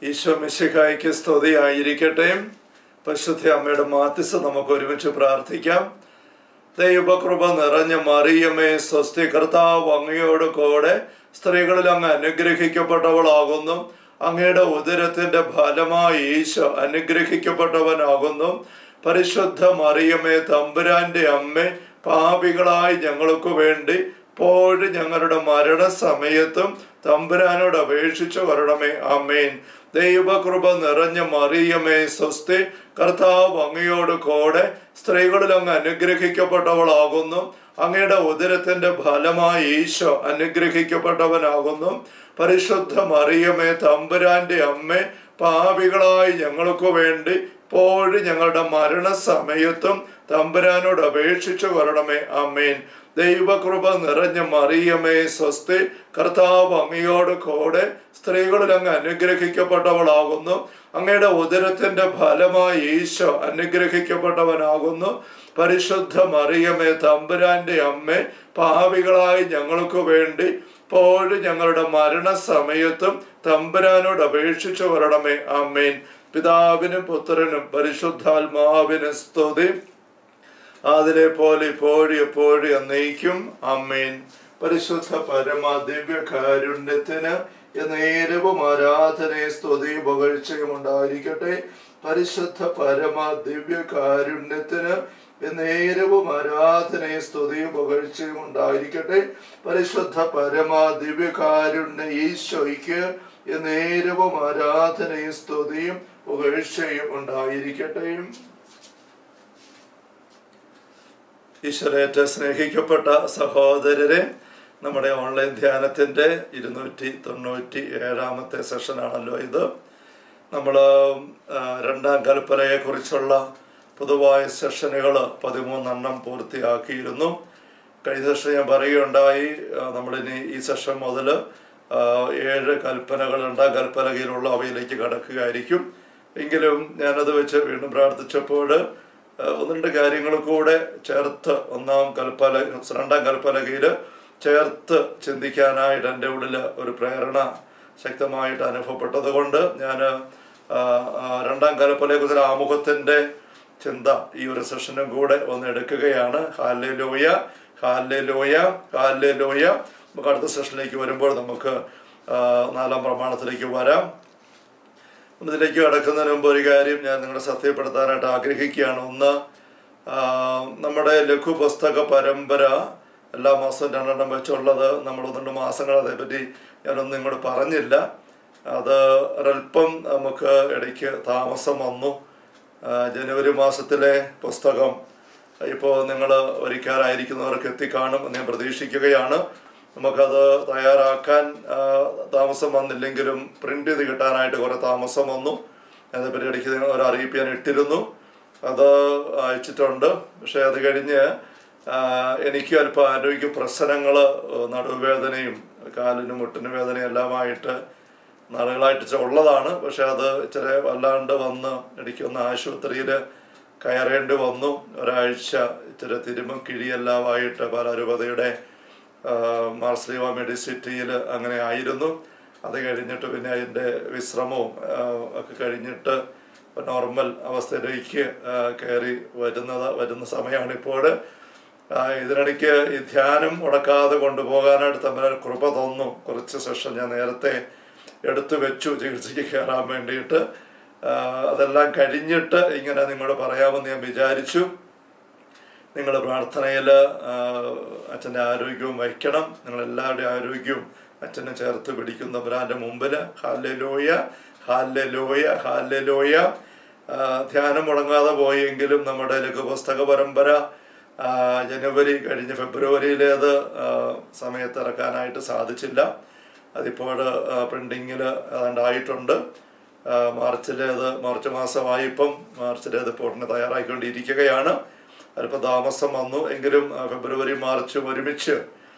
ഈശോ മിശിഹായ്ക്ക് സ്തുതിയായിരിക്കട്ടെ പരിശുദ്ധ അമ്മയുടെ മാധ്യസ്ഥ നമുക്ക് ഒരുമിച്ച് പ്രാർത്ഥിക്കാം ദൈവകൃപ നിറഞ്ഞ മറിയമേ സ്വസ്തി കർത്താവ് അങ്ങയോട് കൂടെ സ്ത്രീകളിൽ അങ്ങ് അനുഗ്രഹിക്കപ്പെട്ടവളാകുന്നു അങ്ങയുടെ ഉദരത്തിന്റെ ഫലമായി ഈശോ അനുഗ്രഹിക്കപ്പെട്ടവനാകുന്നു പരിശുദ്ധ മറിയമേ തമ്പുരാന്റെ അമ്മ പാപികളായി ഞങ്ങൾക്ക് വേണ്ടി ഇപ്പോഴും ഞങ്ങളുടെ മരണസമയത്തും തമ്പുരാനോട് അപേക്ഷിച്ചു വരണമേ അമ്മേൻ ദൈവകൃപ നിറഞ്ഞ മറിയമേ സ്വസ്തി കർത്താവ് അങ്ങയോട് കൂടെ സ്ത്രീകളിൽ അങ്ങ് അനുഗ്രഹിക്കപ്പെട്ടവളാകുന്നു അങ്ങയുടെ ഉദരത്തിന്റെ ഫലമായി ഈശോ അനുഗ്രഹിക്കപ്പെട്ടവനാകുന്നു പരിശുദ്ധ മറിയമേ തമ്പുരാന്റെ അമ്മ പാപികളായി ഞങ്ങൾക്ക് വേണ്ടി ഇപ്പോഴും ഞങ്ങളുടെ മരണസമയത്തും തമ്പുരാനോട് അപേക്ഷിച്ചു വരണമേ അമ്മേൻ ദൈവകൃപ നിറഞ്ഞ മറിയമേ സ്വസ്തി കർത്താവ് അങ്ങയോട് കൂടെ സ്ത്രീകളിൽ അങ്ങ് അനുഗ്രഹിക്കപ്പെട്ടവളാകുന്നു അങ്ങയുടെ ഉദരത്തിന്റെ ഫലമായി ഈശോ അനുഗ്രഹിക്കപ്പെട്ടവനാകുന്നു പരിശുദ്ധ മറിയമേ തമ്പുരാന്റെ അമ്മ പാവികളായി ഞങ്ങൾക്ക് വേണ്ടി ഇപ്പോഴും ഞങ്ങളുടെ മരണസമയത്തും തമ്പുരാനോട് അപേക്ഷിച്ചു വരണമേ അമ്മേൻ പിതാവിനും പുത്രനും പരിശുദ്ധാത്മാവിനും സ്തുതി അതിലെ പോലെ ഇപ്പോഴും എപ്പോഴും എന്നേക്കും അമ്മേൻ പരിശുദ്ധ പരമ ദിവ്യ കാരുണ്യത്തിന് നേരവും ആരാധനയും സ്തുതിയും പുകഴ്ചയും ഉണ്ടായിരിക്കട്ടെ പരിശുദ്ധ പരമ ദിവ്യ കാരുണ്യത്തിന് നേരവും ആരാധനയും സ്തുതിയും പുകഴ്ചയും ഉണ്ടായിരിക്കട്ടെ പരിശുദ്ധ പരമ ദിവ്യ കാരുണ്യ ഈശോയ്ക്ക് നേരവും ആരാധനയും സ്തുതിയും പുകഴ്ചയും ഉണ്ടായിരിക്കട്ടെ ഈശ്വരേറ്റ സ്നേഹിക്കപ്പെട്ട സഹോദരരെ നമ്മുടെ ഓൺലൈൻ ധ്യാനത്തിൻ്റെ ഇരുന്നൂറ്റി തൊണ്ണൂറ്റി ഏഴാമത്തെ സെഷനാണല്ലോ ഇത് നമ്മൾ രണ്ടാം കൽപ്പനയെക്കുറിച്ചുള്ള പൊതുവായ സെഷനുകൾ പതിമൂന്നെണ്ണം പൂർത്തിയാക്കിയിരുന്നു കഴിഞ്ഞ സെഷൻ ഞാൻ പറയുകയുണ്ടായി നമ്മളിനി ഈ സെഷൻ മുതൽ ഏഴ് കൽപ്പനകൾ രണ്ടാം കൽപ്പനകയിലുള്ള അവയിലേക്ക് കടക്കുകയായിരിക്കും എങ്കിലും ഞാനത് വെച്ച് വീണ്ടും പ്രാർത്ഥിച്ചപ്പോൾ ഒന്ന് രണ്ട് കാര്യങ്ങൾ കൂടെ ചേർത്ത് ഒന്നാം കൽപ്പന രണ്ടാം കൽപ്പലകയിൽ ചേർത്ത് ചിന്തിക്കാനായിട്ട് എൻ്റെ ഉള്ളിൽ ഒരു പ്രേരണ ശക്തമായിട്ട് അനുഭവപ്പെട്ടത് കൊണ്ട് ഞാൻ രണ്ടാം കൽപ്പലയെക്കുറിച്ച് ആമുഖത്തിൻ്റെ ചിന്ത ഈ ഒരു സെഷനും കൂടെ ഒന്ന് എടുക്കുകയാണ് hallelujah hallelujah hallelujah നമുക്ക് അടുത്ത സെഷനിലേക്ക് വരുമ്പോൾ നമുക്ക് നാലാം പ്രമാണത്തിലേക്ക് വരാം ഇതിലേക്ക് കടക്കുന്നതിന് മുമ്പ് ഒരു കാര്യം ഞാൻ നിങ്ങളെ സത്യപ്പെടുത്താനായിട്ട് ആഗ്രഹിക്കുകയാണ് ഒന്ന് നമ്മുടെ ലഘു പുസ്തക പരമ്പര എല്ലാ മാസവും രണ്ടെണ്ണം വെച്ചുള്ളത് നമ്മൾ ഒന്ന് രണ്ട് മാസങ്ങൾ അതേപ്പറ്റി ഞാനൊന്നും ഇങ്ങോട്ട് പറഞ്ഞില്ല അത് ഒരല്പം നമുക്ക് ഇടയ്ക്ക് താമസം വന്നു ജനുവരി മാസത്തിലെ പുസ്തകം ഇപ്പോൾ നിങ്ങൾ ഒരിക്കലായിരിക്കുന്നവർക്ക് എത്തിക്കാണും എന്ന് ഞാൻ പ്രതീക്ഷിക്കുകയാണ് നമുക്കത് തയ്യാറാക്കാൻ താമസം വന്നില്ലെങ്കിലും പ്രിന്റ് ചെയ്ത് കിട്ടാനായിട്ട് കുറേ താമസം വന്നു അതേപറ്റി ഇടയ്ക്ക് ഒരു അറിയിപ്പ് ഞാൻ ഇട്ടിരുന്നു അത് അയച്ചിട്ടുണ്ട് പക്ഷെ അത് കഴിഞ്ഞ് എനിക്ക് അല്പം ആരോഗ്യ പ്രശ്നങ്ങൾ നടുവേദനയും കാലിനും മുട്ടിന് വേദനയും എല്ലാമായിട്ട് നാളുകളായിട്ട് ഉള്ളതാണ് പക്ഷെ അത് ഇച്ചിരി വല്ലാണ്ട് വന്ന് ഇടയ്ക്കൊന്ന് ആശുപത്രിയിൽ കയറേണ്ടി വന്നു ഒരാഴ്ച ഇച്ചിരി തിരുമും കിഴിയെല്ലാമായിട്ട് പാലാരൂപതയുടെ മാർസ്ലീവ മെഡിസിറ്റിയിൽ അങ്ങനെ ആയിരുന്നു അത് കഴിഞ്ഞിട്ട് പിന്നെ അതിൻ്റെ വിശ്രമവും ഒക്കെ കഴിഞ്ഞിട്ട് നോർമൽ അവസ്ഥയിലേക്ക് കയറി വരുന്നത് വരുന്ന സമയമാണ് ഇപ്പോൾ ഇതിനിടയ്ക്ക് ഈ ധ്യാനം മുടക്കാതെ കൊണ്ടുപോകാനായിട്ട് തമ്മിൽ കൃപ തന്നു കുറച്ച് സെഷൻ ഞാൻ നേരത്തെ എടുത്തു വെച്ചു ചികിത്സയ്ക്ക് കയറാൻ വേണ്ടിയിട്ട് അതെല്ലാം കഴിഞ്ഞിട്ട് ഇങ്ങനെ നിങ്ങളോട് പറയാമെന്ന് ഞാൻ വിചാരിച്ചു നിങ്ങൾ പ്രാർത്ഥനയിൽ അച്ഛൻ്റെ ആരോഗ്യവും വയ്ക്കണം നിങ്ങളെല്ലാവരുടെയും ആരോഗ്യവും അച്ഛനെ ചേർത്ത് പിടിക്കുന്ന ബ്രാൻ്റെ മുമ്പിൽ hallelujah hallelujah hallelujah ധ്യാനം മുടങ്ങാതെ പോയെങ്കിലും നമ്മുടെ ലഘുപുസ്തക പരമ്പര ജനുവരി കഴിഞ്ഞ് ഫെബ്രുവരിയിലേത് സമയത്ത് ഇറക്കാനായിട്ട് സാധിച്ചില്ല അതിപ്പോൾ പ്രിൻറ്റിങ്ങിൽ അതുണ്ടായിട്ടുണ്ട് മാർച്ചിലേത് മാർച്ച് മാസമായിപ്പം മാർച്ചിലേത് ഇപ്പോൾ ഉടനെ തയ്യാറാക്കിക്കൊണ്ടിരിക്കുകയാണ് അല്പം താമസം വന്നു എങ്കിലും ഫെബ്രുവരി മാർച്ചും ഒരുമിച്ച്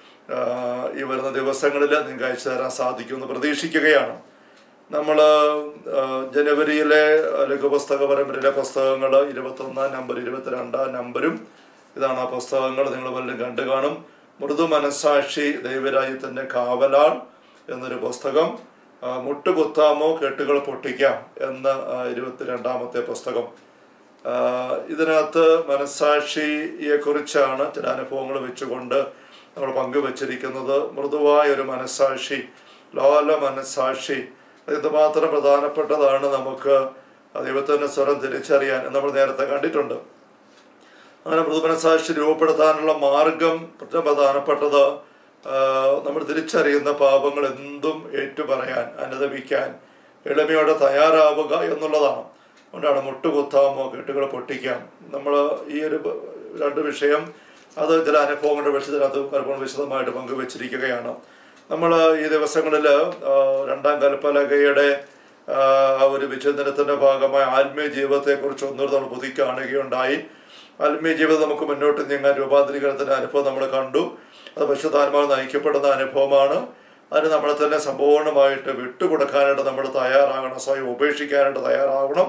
ഈ വരുന്ന ദിവസങ്ങളിൽ നിങ്ങൾക്ക് അയച്ചു തരാൻ സാധിക്കുമെന്ന് പ്രതീക്ഷിക്കുകയാണ് നമ്മൾ ജനുവരിയിലെ ലഘുപുസ്തക പരമ്പരയിലെ പുസ്തകങ്ങൾ ഇരുപത്തൊന്നാം നമ്പർ ഇരുപത്തിരണ്ടാം നമ്പരും ഇതാണ് ആ പുസ്തകങ്ങൾ നിങ്ങൾ വല്ലതും കണ്ടു കാണും മൃദു മനസാക്ഷി ദൈവരാജ്യത്തിൻ്റെ കാവലാൾ എന്നൊരു പുസ്തകം ആ, മുട്ടുകുത്താമോ കെട്ടുകൾ പൊട്ടിക്കാം എന്ന ആ, ഇരുപത്തിരണ്ടാമത്തെ പുസ്തകം ആ, ഇതിനകത്ത് മനസ്സാക്ഷിയെ കുറിച്ചാണ് ചില അനുഭവങ്ങൾ വെച്ചുകൊണ്ട് നമ്മൾ പങ്കുവച്ചിരിക്കുന്നത് മൃദുവായ ഒരു മനസ്സാക്ഷി ലോല മനസ്സാക്ഷി അത് എന്തുമാത്രം പ്രധാനപ്പെട്ടതാണ് നമുക്ക് ദൈവത്തിൻ്റെ സ്വരം തിരിച്ചറിയാൻ എന്ന് നമ്മൾ നേരത്തെ കണ്ടിട്ടുണ്ട് അങ്ങനെ മൃദുമനസാക്ഷി രൂപപ്പെടുത്താനുള്ള മാർഗം ഏറ്റവും പ്രധാനപ്പെട്ടത് ആ, നമ്മൾ തിരിച്ചറിയുന്ന പാപങ്ങൾ എന്തും ഏറ്റുപറയാൻ അനുദപിക്കാൻ എളിമയോടെ തയ്യാറാവുക എന്നുള്ളതാണ് അതുകൊണ്ടാണ് മുട്ടുകുത്താമോ കെട്ടുകൾ പൊട്ടിക്കാം നമ്മൾ ഈ ഒരു പ- രണ്ട് വിഷയം അത് ചില അനുഭവങ്ങളുടെ വിഷയത്തിനകത്ത് പലപ്പോഴും വിശദമായിട്ട് പങ്കുവച്ചിരിക്കുകയാണ് നമ്മൾ ഈ ദിവസങ്ങളിൽ രണ്ടാം കൽപ്പലകയുടെ ആ, ആ ഒരു വിചിന്തനത്തിന്റെ ഭാഗമായി ആത്മീയ ജീവിതത്തെക്കുറിച്ച് ഒന്നുകൂടി നമ്മൾ പുതുക്കി കാണുകയുണ്ടായി ആത്മീയ ജീവിതം നമുക്ക് മുന്നോട്ട് നീങ്ങാൻ രൂപാന്തരീകരണത്തിന്റെ അനുഭവം നമ്മൾ കണ്ടു അത് പരിശുദ്ധാത്മാവ് നയിക്കപ്പെടുന്ന അനുഭവമാണ് അതിന് നമ്മളെ തന്നെ സമ്പൂർണ്ണമായിട്ട് വിട്ടുകൊടുക്കാനായിട്ട് നമ്മൾ തയ്യാറാകണം സ്വയം ഉപേക്ഷിക്കാനായിട്ട് തയ്യാറാകണം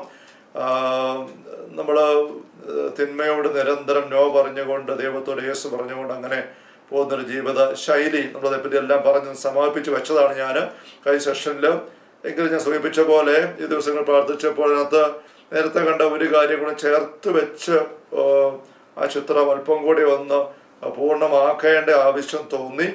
നമ്മൾ തിന്മയോട് നിരന്തരം നോ പറഞ്ഞുകൊണ്ട് ദൈവത്തോട് യേസ് പറഞ്ഞുകൊണ്ട് അങ്ങനെ പോകുന്നൊരു ജീവിത ശൈലി നമ്മളതേപ്പറ്റി എല്ലാം പറഞ്ഞ് സമാപിച്ച് വെച്ചതാണ് ഞാൻ കഴിഞ്ഞ സെഷനിൽ എങ്കിലും ഞാൻ സൂചിപ്പിച്ച പോലെ ഈ ദിവസങ്ങൾ പ്രാർത്ഥിച്ചപ്പോൾ അതിനകത്ത് നേരത്തെ കണ്ട ഒരു കാര്യം കൂടെ ചേർത്ത് വെച്ച് ആ, ആ ചിത്രം അല്പം കൂടി ഒന്ന് പൂർണ്ണമാക്കേണ്ട ആവശ്യം തോന്നി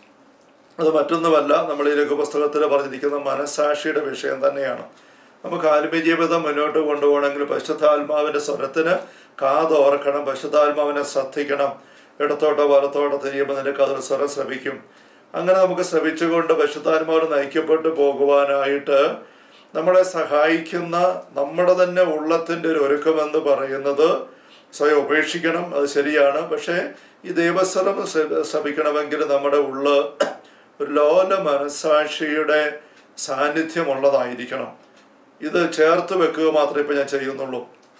അത് മറ്റൊന്നുമല്ല നമ്മൾ ഈ ലഘുപുസ്തകത്തിൽ പറഞ്ഞിരിക്കുന്ന മനസാക്ഷിയുടെ വിഷയം തന്നെയാണ് നമുക്ക് ആത്മീയ ജീവിതം മുന്നോട്ട് കൊണ്ടുപോകണമെങ്കിൽ പരിശുദ്ധാത്മാവിന്റെ സ്വരത്തിന് കാതോർക്കണം പരിശുദ്ധാത്മാവിനെ ശ്രദ്ധിക്കണം ഇടത്തോട്ടോ വലത്തോട്ടോ തിരിയുമ്പോൾ നിനക്ക് അതിൽ സ്വരം ശ്രമിക്കും അങ്ങനെ നമുക്ക് ശ്രമിച്ചുകൊണ്ട് പരിശുദ്ധാത്മാവിന് നയിക്കപ്പെട്ടു പോകുവാനായിട്ട് നമ്മളെ സഹായിക്കുന്ന നമ്മുടെ തന്നെ ഉള്ളത്തിൻ്റെ ഒരു ഒരുക്കമെന്ന് പറയുന്നത് സ്വയം ഉപേക്ഷിക്കണം അത് ശരിയാണ് പക്ഷേ ഈ ദൈവസ്വരം ശ്ര- ശ്രമിക്കണമെങ്കിൽ നമ്മുടെ ഉള്ള ഒരു ലോല മനസാക്ഷിയുടെ സാന്നിധ്യമുള്ളതായിരിക്കണം ഇത് ചേർത്ത് വെക്കുക മാത്രമേ ഇപ്പം ഞാൻ ചെയ്യുന്നുള്ളൂ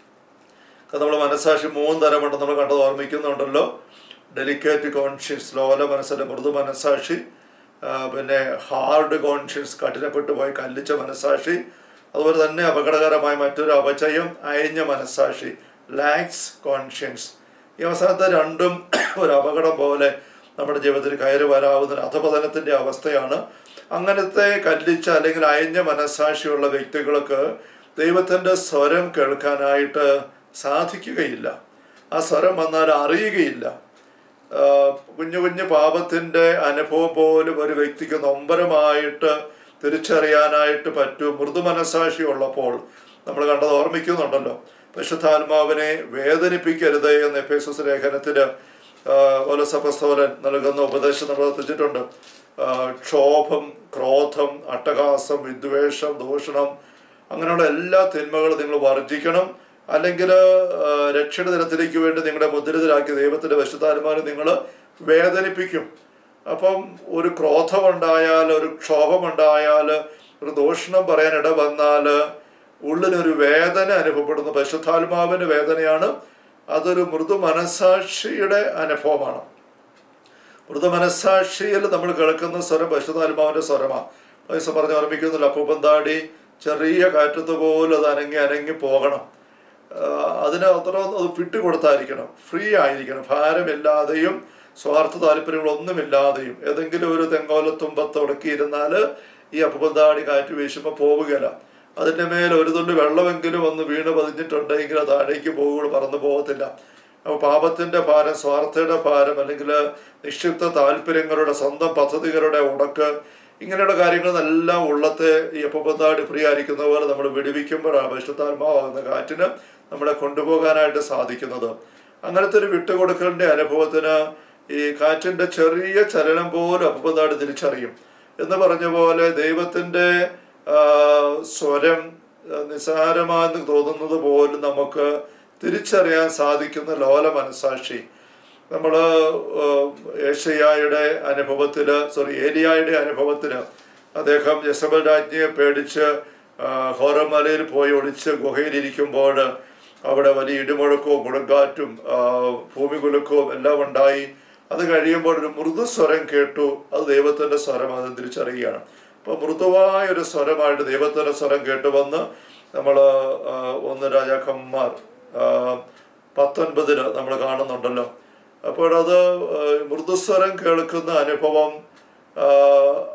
നമ്മൾ മനസ്സാക്ഷി മൂന്ന് തരമുണ്ട് നമ്മൾ കണ്ടത് ഓർമ്മിക്കുന്നുണ്ടല്ലോ ഡെലിക്കേറ്റ് കോൺഷ്യൻസ് ലോല മനസ്സിൻ്റെ മൃദു മനസ്സാക്ഷി ആ, പിന്നെ ഹാർഡ് കോൺഷ്യൻസ് കഠിനപ്പെട്ടു പോയി കല്ലിച്ച മനസ്സാക്ഷി അതുപോലെ തന്നെ അപകടകരമായ മറ്റൊരു അപചയം അയഞ്ഞ മനസ്സാക്ഷി ലാക്സ് കോൺഷ്യൻസ് ഈ അവസാനത്തെ രണ്ടും ഒരു അപകടം പോലെ നമ്മുടെ ജീവിതത്തിൽ കയറി വരാവുന്ന ഒരു അധപതനത്തിൻ്റെ അവസ്ഥയാണ് അങ്ങനത്തെ കല്ലിച്ച അല്ലെങ്കിൽ അയഞ്ഞ മനസ്സാക്ഷിയുള്ള വ്യക്തികൾക്ക് ദൈവത്തിൻ്റെ സ്വരം കേൾക്കാനായിട്ട് സാധിക്കുകയില്ല ആ സ്വരം വന്നാൽ അറിയുകയില്ല ആ, കുഞ്ഞു കുഞ്ഞു പാപത്തിന്റെ അനുഭവം പോലും ഒരു വ്യക്തിക്ക് നൊമ്പരമായിട്ട് തിരിച്ചറിയാനായിട്ട് പറ്റും മൃദു മനസാക്ഷി ഉള്ളപ്പോൾ നമ്മൾ കണ്ടത് ഓർമ്മിക്കുന്നുണ്ടല്ലോ പരിശുദ്ധാത്മാവിനെ വേദനിപ്പിക്കരുത് എന്ന് എഫേസസ് ലേഖനത്തിന് ഓലസപസ്തോലൻ നൽകുന്ന ഉപദേശം നമ്മൾ എത്തിച്ചിട്ടുണ്ട് ആ, ക്ഷോഭം ക്രോധം അട്ടഹാസം വിദ്വേഷം ദൂഷണം അങ്ങനെയുള്ള എല്ലാ തിന്മകളും നിങ്ങൾ വർജിക്കണം അല്ലെങ്കിൽ രക്ഷയുടെ ദിനത്തിലേക്ക് വേണ്ടി നിങ്ങളുടെ മുദ്രിതരാക്കി ദൈവത്തിന്റെ വശുതാത്മാവിനെ നിങ്ങൾ വേദനിപ്പിക്കും അപ്പം ഒരു ക്രോധമുണ്ടായാൽ ഒരു ക്ഷോഭമുണ്ടായാൽ ഒരു ദൂഷണം പറയാൻ ഇട വന്നാൽ ഉള്ളിനൊരു വേദന അനുഭവപ്പെടുന്നു പരിശുദ്ധാത്മാവിന്റെ വേദനയാണ് അതൊരു മൃദു മനസാക്ഷിയുടെ അനുഭവമാണ് മൃദു മനസാക്ഷിയിൽ നമ്മൾ കേൾക്കുന്ന സ്വരം പരിശുദ്ധാത്മാവിന്റെ സ്വരമാണ് പൈസ പറഞ്ഞ് ഓർമ്മിക്കുന്നില്ല അപ്പൂപ്പന്താടി ചെറിയ കാറ്റത്ത് പോലും അത് അനങ്ങി അനങ്ങി പോകണം ആഹ് അതിന് അത്ര അത് വിട്ടുകൊടുത്തായിരിക്കണം ഫ്രീ ആയിരിക്കണം ഭാരമില്ലാതെയും സ്വാർത്ഥ താല്പര്യങ്ങളൊന്നുമില്ലാതെയും ഏതെങ്കിലും ഒരു തെങ്കോലത്തുമ്പത്ത് ഉടക്കിയിരുന്നാൽ ഈ അപ്പുപന്താടി കാറ്റ് വീശുമ്പോൾ പോവുകയില്ല അതിൻ്റെ മേൽ ഒരു തുള്ളി വെള്ളമെങ്കിലും ഒന്ന് വീണ് പതിഞ്ഞിട്ടുണ്ടെങ്കിൽ അത് താഴേക്ക് പോകുകയുള്ളൂ പറന്നു പോകത്തില്ല അപ്പോൾ പാപത്തിന്റെ ഭാരം സ്വാർത്ഥയുടെ ഭാരം അല്ലെങ്കിൽ നിക്ഷിപ്ത താല്പര്യങ്ങളുടെ സ്വന്തം പദ്ധതികളുടെ ഉടക്ക് ഇങ്ങനെയുള്ള കാര്യങ്ങളെല്ലാം ഉള്ളത്തെ ഈ അപ്പപ്പന്താടി ഫ്രീ ആയിരിക്കുന്ന പോലെ നമ്മൾ വിടുവിക്കുമ്പോഴാണ് വിശുദ്ധാത്മാവാകുന്ന കാറ്റിന് നമ്മളെ കൊണ്ടുപോകാനായിട്ട് സാധിക്കുന്നത് അങ്ങനത്തെ ഒരു വിട്ടുകൊടുക്കലിന്റെ അനുഭവത്തിന് ഈ കാറ്റിന്റെ ചെറിയ ചലനം പോലും അപ്പപ്പന്താടി തിരിച്ചറിയും എന്ന് പറഞ്ഞ പോലെ ദൈവത്തിന്റെ ആ, സ്വരം ആ, നിസ്സാരമാണെന്ന് തോന്നുന്നത് പോലും നമുക്ക് തിരിച്ചറിയാൻ സാധിക്കുന്ന ലോല മനസാക്ഷി നമ്മൾ ഏഷ്യയുടെ അനുഭവത്തില് സോറി ഏലിയായുടെ അനുഭവത്തില് അദ്ദേഹം യസബൽ രാജ്ഞിയെ പേടിച്ച് ആ, ഹോറമലയിൽ പോയി ഒളിച്ച് ഗുഹയിലിരിക്കുമ്പോൾ അവിടെ വലിയ ഇടിമുഴക്കവും കൊടുങ്കാറ്റും ആ, ഭൂമി കുലുക്കവും എല്ലാം ഉണ്ടായി അത് കഴിയുമ്പോൾ ഒരു മൃദുസ്വരം കേട്ടു അത് ദൈവത്തിന്റെ സ്വരം അത് തിരിച്ചറിയുകയാണ് അപ്പോൾ മൃദുവായ ഒരു സ്വരമായിട്ട് ദൈവത്തിന്റെ സ്വരം കേട്ടു വന്ന് നമ്മൾ ഒന്ന് രാജാക്കന്മാർ ആ, പത്തൊൻപതില് നമ്മൾ കാണുന്നുണ്ടല്ലോ അപ്പോൾ അത് ആ, മൃദുസ്വരം കേൾക്കുന്ന അനുഭവം ആ,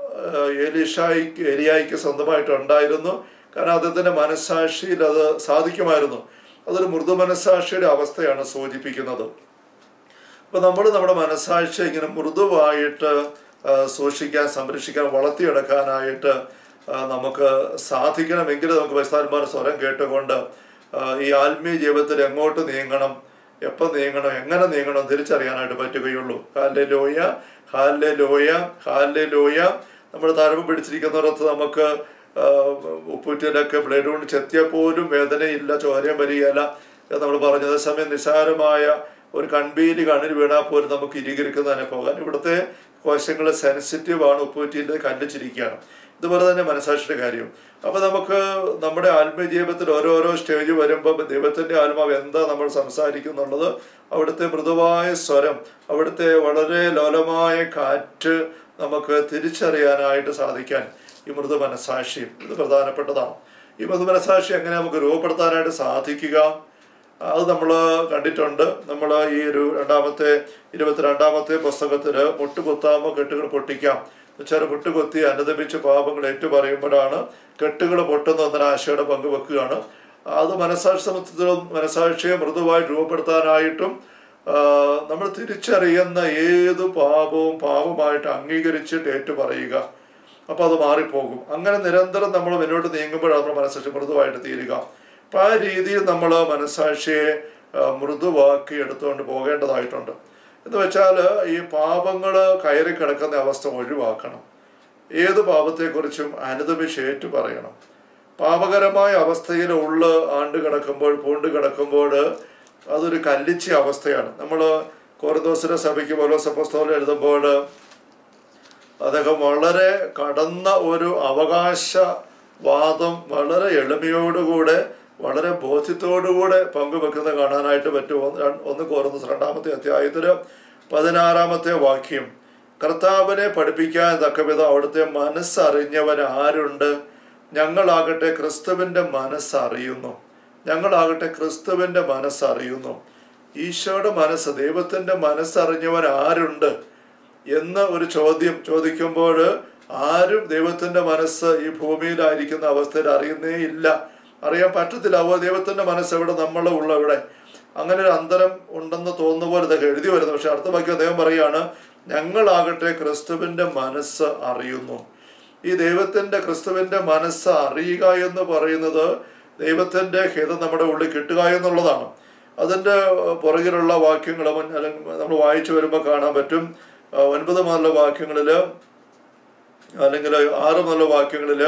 ഏലിഷായിക്ക് ഏലിയായിക്ക് സ്വന്തമായിട്ട് ഉണ്ടായിരുന്നു കാരണം അദ്ദേഹത്തിൻ്റെ മനസ്സാക്ഷിയിൽ അത് സാധിക്കുമായിരുന്നു അതൊരു മൃദു മനസ്സാക്ഷിയുടെ അവസ്ഥയാണ് സൂചിപ്പിക്കുന്നത് അപ്പോൾ നമ്മൾ നമ്മുടെ മനസ്സാക്ഷി ഇങ്ങനെ മൃദുവായിട്ട് ആ, സൂക്ഷിക്കാൻ സംരക്ഷിക്കാൻ വളർത്തിയെടുക്കാനായിട്ട് ആ, നമുക്ക് സാധിക്കണമെങ്കിൽ നമുക്ക് വൈസ്ഥാന്മാർ സ്വരം കേട്ടുകൊണ്ട് ആ, ഈ ആത്മീയ ജീവിതത്തിൽ എങ്ങോട്ട് നീങ്ങണം എപ്പം നീങ്ങണം എങ്ങനെ നീങ്ങണം തിരിച്ചറിയാനായിട്ട് പറ്റുകയുള്ളൂ hallelujah hallelujah hallelujah നമ്മൾ തഴവ് പിടിച്ചിരിക്കുന്നിടത്ത് നമുക്ക് ആ, ഉപ്പുറ്റിലൊക്കെ ബ്ലഡ് കൊണ്ട് ചെത്തിയാൽ പോലും വേദനയില്ല ചോരയും വരികയില്ല എന്ന് നമ്മൾ പറഞ്ഞു അതേസമയം നിസ്സാരമായ ഒരു കൺപീലി കണ്ണിൽ വീണാൽ പോലും നമുക്ക് ഇരികിരിക്കുന്ന തന്നെ പോകാൻ ഇവിടുത്തെ കോശങ്ങൾ സെൻസിറ്റീവ് ആണ് ഉപ്പുറ്റിയിൽ കല്ലിച്ചിരിക്കുകയാണ് ഇതുപോലെ തന്നെ മനസാക്ഷിയുടെ കാര്യം അപ്പൊ നമുക്ക് നമ്മുടെ ആത്മീയ ജീവിതത്തിൽ ഓരോരോ സ്റ്റേജ് വരുമ്പോൾ ദൈവത്തിന്റെ ആത്മാവ് എന്താ നമ്മൾ സംസാരിക്കുന്നുള്ളത് അവിടുത്തെ മൃദുവായ സ്വരം അവിടുത്തെ വളരെ ലോലമായ കാറ്റ് നമുക്ക് തിരിച്ചറിയാനായിട്ട് സാധിക്കാൻ ഈ മൃദു മനസാക്ഷി ഇത് പ്രധാനപ്പെട്ടതാണ് ഈ മൃദു മനസാക്ഷി എങ്ങനെ നമുക്ക് രൂപപ്പെടുത്താനായിട്ട് സാധിക്കുക അത് നമ്മൾ കണ്ടിട്ടുണ്ട് നമ്മൾ ഈ ഒരു രണ്ടാമത്തെ ഇരുപത്തിരണ്ടാമത്തെ പുസ്തകത്തിൽ മുട്ടുകുത്താമോ കെട്ടുകൾ പൊട്ടിക്കാം എന്നുവെച്ചാൽ മുട്ടുകുത്തി അനുദമിച്ച് പാപങ്ങൾ ഏറ്റുപറയുമ്പോഴാണ് കെട്ടുകൾ പൊട്ടുന്ന എന്നൊരു ആശയുടെ പങ്കുവെക്കുകയാണ് അത് മനസാക്ഷി സമത്വത്തിലും മനസാക്ഷിയെ മൃദുവായി രൂപപ്പെടുത്താനായിട്ടും ആ, നമ്മൾ തിരിച്ചറിയുന്ന ഏത് പാപവും പാപമായിട്ട് അംഗീകരിച്ചിട്ട് ഏറ്റുപറയുക അപ്പോൾ അത് മാറിപ്പോകും അങ്ങനെ നിരന്തരം നമ്മൾ മുന്നോട്ട് നീങ്ങുമ്പോഴാണ് നമ്മുടെ മനസ്സാക്ഷി മൃദുവായിട്ട് തീരുക അപ്പം ആ രീതിയിൽ നമ്മൾ മനസ്സാക്ഷിയെ ആ, മൃദുവാക്കി എടുത്തുകൊണ്ട് പോകേണ്ടതായിട്ടുണ്ട് എന്ന് വെച്ചാൽ ഈ പാപങ്ങൾ കയറി കിടക്കുന്ന അവസ്ഥ ഒഴിവാക്കണം ഏത് പാപത്തെക്കുറിച്ചും അനുദമിച്ച് ഏറ്റു പറയണം പാപകരമായ അവസ്ഥയിൽ ഉള്ള ആണ്ട് കിടക്കുമ്പോൾ പൂണ്ട് കിടക്കുമ്പോൾ അതൊരു കല്ലിച്ച അവസ്ഥയാണ് നമ്മൾ കോറിദോസിന്റെ സഭയ്ക്ക് പോലോ സപ്പസ്തോലം എഴുതുമ്പോൾ അദ്ദേഹം വളരെ കടന്ന ഒരു അവകാശവാദം വളരെ എളിമയോടുകൂടെ വളരെ ബോധ്യത്തോടുകൂടെ പങ്കുവെക്കുന്നത് കാണാനായിട്ട് പറ്റുമോ ര- ഒന്ന് കോർന്ന് രണ്ടാമത്തെ അധ്യായത്തില് പതിനാറാമത്തെ വാക്യം കർത്താവിനെ പഠിപ്പിക്കാൻ തക്കവിധം അവിടുത്തെ മനസ്സറിഞ്ഞവൻ ആരുണ്ട് ഞങ്ങളാകട്ടെ ക്രിസ്തുവിൻ്റെ മനസ്സറിയുന്നു ഞങ്ങളാകട്ടെ ക്രിസ്തുവിൻ്റെ മനസ്സറിയുന്നു ഈശോയുടെ മനസ്സ് ദൈവത്തിൻ്റെ മനസ്സറിഞ്ഞവൻ ആരുണ്ട് എന്ന് ഒരു ചോദ്യം ചോദിക്കുമ്പോൾ ആരും ദൈവത്തിന്റെ മനസ്സ് ഈ ഭൂമിയിലായിരിക്കുന്ന അവസ്ഥയിൽ അറിയുന്നേ ഇല്ല അറിയാൻ പറ്റത്തില്ല അവ ദൈവത്തിന്റെ മനസ്സ് എവിടെ നമ്മൾ ഉള്ള എവിടെ അങ്ങനെ ഒരു അന്തരം ഉണ്ടെന്ന് തോന്നുന്ന പോലെ ഇതൊക്കെ എഴുതി വരുന്നു പക്ഷെ അടുത്ത വാക്യം അദ്ദേഹം പറയാണ് ഞങ്ങളാകട്ടെ ക്രിസ്തുവിന്റെ മനസ്സ് അറിയുന്നു ഈ ദൈവത്തിന്റെ ക്രിസ്തുവിന്റെ മനസ്സ് അറിയുക എന്ന് പറയുന്നത് ദൈവത്തിന്റെ ഹിതം നമ്മുടെ ഉള്ളിൽ കിട്ടുക എന്നുള്ളതാണ് അതിൻ്റെ പുറകിലുള്ള വാക്യങ്ങൾ അല്ലെങ്കിൽ നമ്മൾ വായിച്ചു വരുമ്പോൾ കാണാൻ പറ്റും ആ, ഒൻപത് മുതലുള്ള വാക്യങ്ങളിൽ അല്ലെങ്കിൽ ആറ് മുതലുള്ള വാക്യങ്ങളിൽ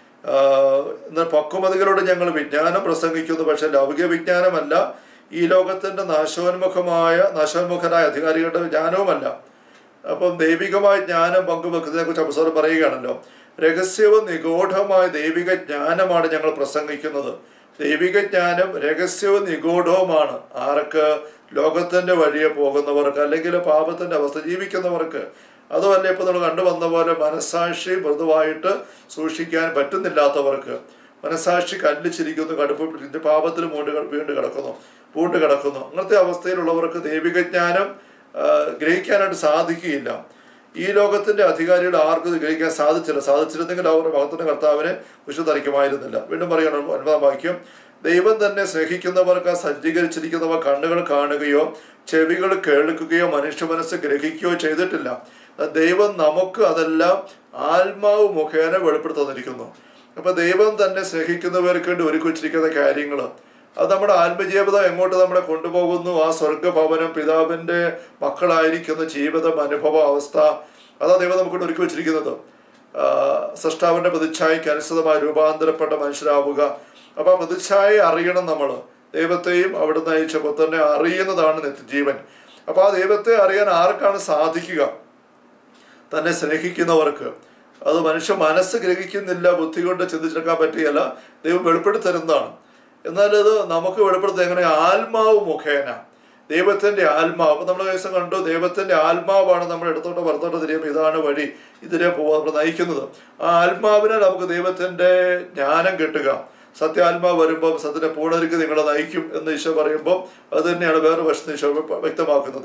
എന്നാൽ പക്വമതികളോട് ഞങ്ങൾ വിജ്ഞാനം പ്രസംഗിക്കുന്നു പക്ഷെ ലൗകിക വിജ്ഞാനമല്ല ഈ ലോകത്തിന്റെ നാശോന്മുഖമായ നാശോന്മുഖരായ അധികാരികളുടെ ജ്ഞാനവുമല്ല അപ്പം ദൈവികമായ ജ്ഞാനം പങ്കുവെക്കുന്നതിനെ കുറിച്ച് അപസ്വരം പറയുകയാണല്ലോ രഹസ്യവും നിഗൂഢമായ ദൈവിക ജ്ഞാനമാണ് ഞങ്ങൾ പ്രസംഗിക്കുന്നത് ദൈവിക ജ്ഞാനം രഹസ്യവും നിഗൂഢവുമാണ് ആർക്ക് ലോകത്തിന്റെ വഴിയെ പോകുന്നവർക്ക് അല്ലെങ്കിൽ പാപത്തിന്റെ അവസ്ഥ ജീവിക്കുന്നവർക്ക് അതുമല്ല ഇപ്പൊ നമ്മൾ കണ്ടുവന്ന പോലെ മനസാക്ഷി മൃദുവായിട്ട് സൂക്ഷിക്കാൻ പറ്റുന്നില്ലാത്തവർക്ക് മനസാക്ഷി കല്ലിച്ചിരിക്കുന്നു കടുപ്പ് പിടിച്ച് പാപത്തിൽ മൂണ്ട് ക- വീണ്ട് കിടക്കുന്നു പൂണ്ട് കിടക്കുന്നു അങ്ങനത്തെ അവസ്ഥയിലുള്ളവർക്ക് ദൈവിക ജ്ഞാനം ആ, ഗ്രഹിക്കാനായിട്ട് സാധിക്കുകയില്ല ഈ ലോകത്തിന്റെ അധികാരികൾ ആർക്കും ഇത് ഗ്രഹിക്കാൻ സാധിച്ചില്ല സാധിച്ചിരുന്നെങ്കിൽ അവർ മഹത്വന്റെ കർത്താവിനെ വിശുദ്ധരിക്കുമായിരുന്നില്ല വീണ്ടും പറയണം ഒൻപതാം വാക്യം ദൈവം തന്നെ സ്നേഹിക്കുന്നവർക്ക് സജ്ജീകരിച്ചിരിക്കുന്നവ കണ്ണുകൾ കാണുകയോ ചെവികൾ കേൾക്കുകയോ മനുഷ്യ മനസ്സ് ഗ്രഹിക്കുകയോ ചെയ്തിട്ടില്ല ദൈവം നമുക്ക് അതെല്ലാം ആത്മാവ് മുഖേന വെളിപ്പെടുത്തി തന്നിരിക്കുന്നു അപ്പൊ ദൈവം തന്നെ സ്നേഹിക്കുന്നവർക്ക് വേണ്ടി ഒരുക്കി വെച്ചിരിക്കുന്ന കാര്യങ്ങൾ അത് നമ്മുടെ ആത്മജീവിതം എങ്ങോട്ട് നമ്മളെ കൊണ്ടുപോകുന്നു ആ സ്വർഗഭവനം പിതാവിന്റെ മക്കളായിരിക്കുന്ന ജീവിതം അനുഭവ അവസ്ഥ അതാ ദൈവം നമുക്ക് ഒരുക്കി വെച്ചിരിക്കുന്നത് ആ, സൃഷ്ടാവിന്റെ പ്രതിച്ഛായയ്ക്ക് അനുസൃതമായി രൂപാന്തരപ്പെട്ട മനുഷ്യരാവുക അപ്പൊ ആ പ്രതിച്ഛായ അറിയണം നമ്മൾ ദൈവത്തെയും അവിടുന്ന് അയച്ച പുത്രനെ അറിയുന്നതാണ് നിത്യജീവൻ അപ്പൊ ആ ദൈവത്തെ അറിയാൻ ആർക്കാണ് സാധിക്കുക തന്നെ സ്നേഹിക്കുന്നവർക്ക് അത് മനുഷ്യ മനസ്സ് ഗ്രഹിക്കുന്നില്ല ബുദ്ധി കൊണ്ട് ചിന്തിച്ചെടുക്കാൻ പറ്റുകയല്ല ദൈവം വെളിപ്പെടുത്തരുന്നതാണ് എന്നാൽ അത് നമുക്ക് വെളിപ്പെടുത്തുന്നത് എങ്ങനെ ആത്മാവ് മുഖേന ദൈവത്തിന്റെ ആത്മാവ് അപ്പൊ നമ്മൾ ദിവസം കണ്ടു ദൈവത്തിന്റെ ആത്മാവാണ് നമ്മൾ ഇടത്തോട്ട് വലത്തോട്ട് തിരിയുമ്പോൾ ഇതാണ് വഴി ഇതിലെ പോവാൻ നമ്മൾ നയിക്കുന്നത് ആ ആത്മാവിനെ നമുക്ക് ദൈവത്തിന്റെ ജ്ഞാനം കിട്ടുക സത്യാത്മാവ് വരുമ്പോൾ സത്യത്തെ പൂർണ്ണതയ്ക്ക് നിങ്ങളെ നയിക്കും എന്ന് ഈശോ പറയുമ്പോൾ അത് തന്നെയാണ് വേറെ വശത്ത് ഈശോ വ്യക്തമാക്കുന്നത്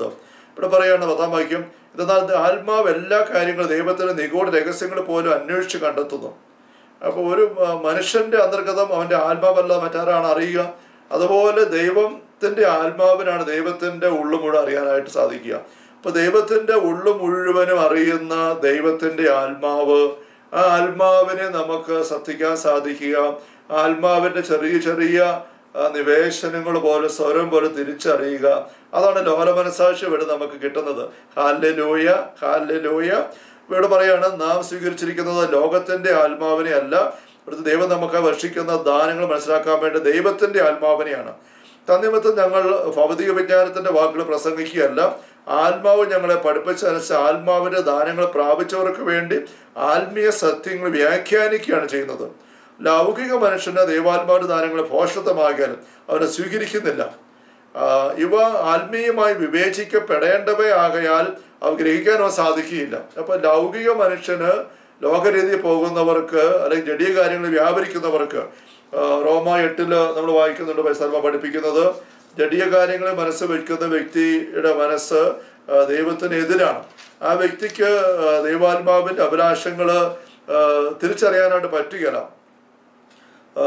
ഇവിടെ പറയാണ് പത്താം വാക്യം എന്നാൽ ആത്മാവ് എല്ലാ കാര്യങ്ങളും ദൈവത്തിന്റെ നിഗൂഢ രഹസ്യങ്ങൾ പോലും അന്വേഷിച്ച് കണ്ടെത്തുന്നു അപ്പോൾ ഒരു ആ, മനുഷ്യന്റെ അന്തർഗതം അവന്റെ ആത്മാവല്ല മറ്റാരാണ് അറിയുക അതുപോലെ ദൈവത്തിന്റെ ആത്മാവിനാണ് ദൈവത്തിന്റെ ഉള്ളു മുഴുവൻ അറിയാനായിട്ട് സാധിക്കുക അപ്പൊ ദൈവത്തിന്റെ ഉള്ളു മുഴുവനും അറിയുന്ന ദൈവത്തിന്റെ ആത്മാവ് ആ ആത്മാവിനെ നമുക്ക് ശ്രദ്ധിക്കാൻ സാധിക്കുക ആത്മാവിന്റെ ചെറിയ ചെറിയ ആ, നിവേശനങ്ങൾ പോലെ സ്വരം പോലെ തിരിച്ചറിയുക അതാണ് ലോല മനസാക്ഷി ഇവിടെ നമുക്ക് കിട്ടുന്നത് ഹാല്ലെ ലൂയ ഹാല്ലെ ലൂയ ഇവിടെ പറയാണ് നാം സ്വീകരിച്ചിരിക്കുന്നത് ലോകത്തിന്റെ ആത്മാവിനെ അല്ല ഇവിടുത്തെ ദൈവം നമുക്ക് വർഷിക്കുന്ന ദാനങ്ങൾ മനസ്സിലാക്കാൻ വേണ്ടി ദൈവത്തിന്റെ ആത്മാവിനെയാണ് തന്നിമത്തം ഞങ്ങൾ ഭൗതിക വിജ്ഞാനത്തിന്റെ വാക്കുകൾ പ്രസംഗിക്കുകയല്ല ആത്മാവ് ഞങ്ങളെ പഠിപ്പിച്ചനുസരിച്ച് ആത്മാവിന്റെ ദാനങ്ങൾ പ്രാപിച്ചവർക്ക് വേണ്ടി ആത്മീയ സത്യങ്ങൾ വ്യാഖ്യാനിക്കുകയാണ് ചെയ്യുന്നത് ലൗകിക മനുഷ്യന് ദൈവാത്മാവിന്റെ ദാനങ്ങൾ ഭോഷത്വമാകിയാലും അവരെ സ്വീകരിക്കുന്നില്ല ആ, ഇവ ആത്മീയമായി വിവേചിക്കപ്പെടേണ്ടവയാകയാൽ അവ ഗ്രഹിക്കാനോ സാധിക്കുകയില്ല അപ്പൊ ലൗകിക മനുഷ്യന് ലോകരീതി പോകുന്നവർക്ക് അല്ലെങ്കിൽ ജടീയ കാര്യങ്ങൾ വ്യാപരിക്കുന്നവർക്ക് ആ, റോമ എട്ടില് നമ്മൾ വായിക്കുന്നുണ്ട് പൈസർമ പഠിപ്പിക്കുന്നത് ജടീയ കാര്യങ്ങളിൽ മനസ്സ് വയ്ക്കുന്ന വ്യക്തിയുടെ മനസ്സ് ആ, ദൈവത്തിന് എതിരാണ് ആ വ്യക്തിക്ക് ആ, ദൈവാത്മാവിന്റെ അഭിലാഷങ്ങൾ തിരിച്ചറിയാനായിട്ട് പറ്റുകയില്ല ആ,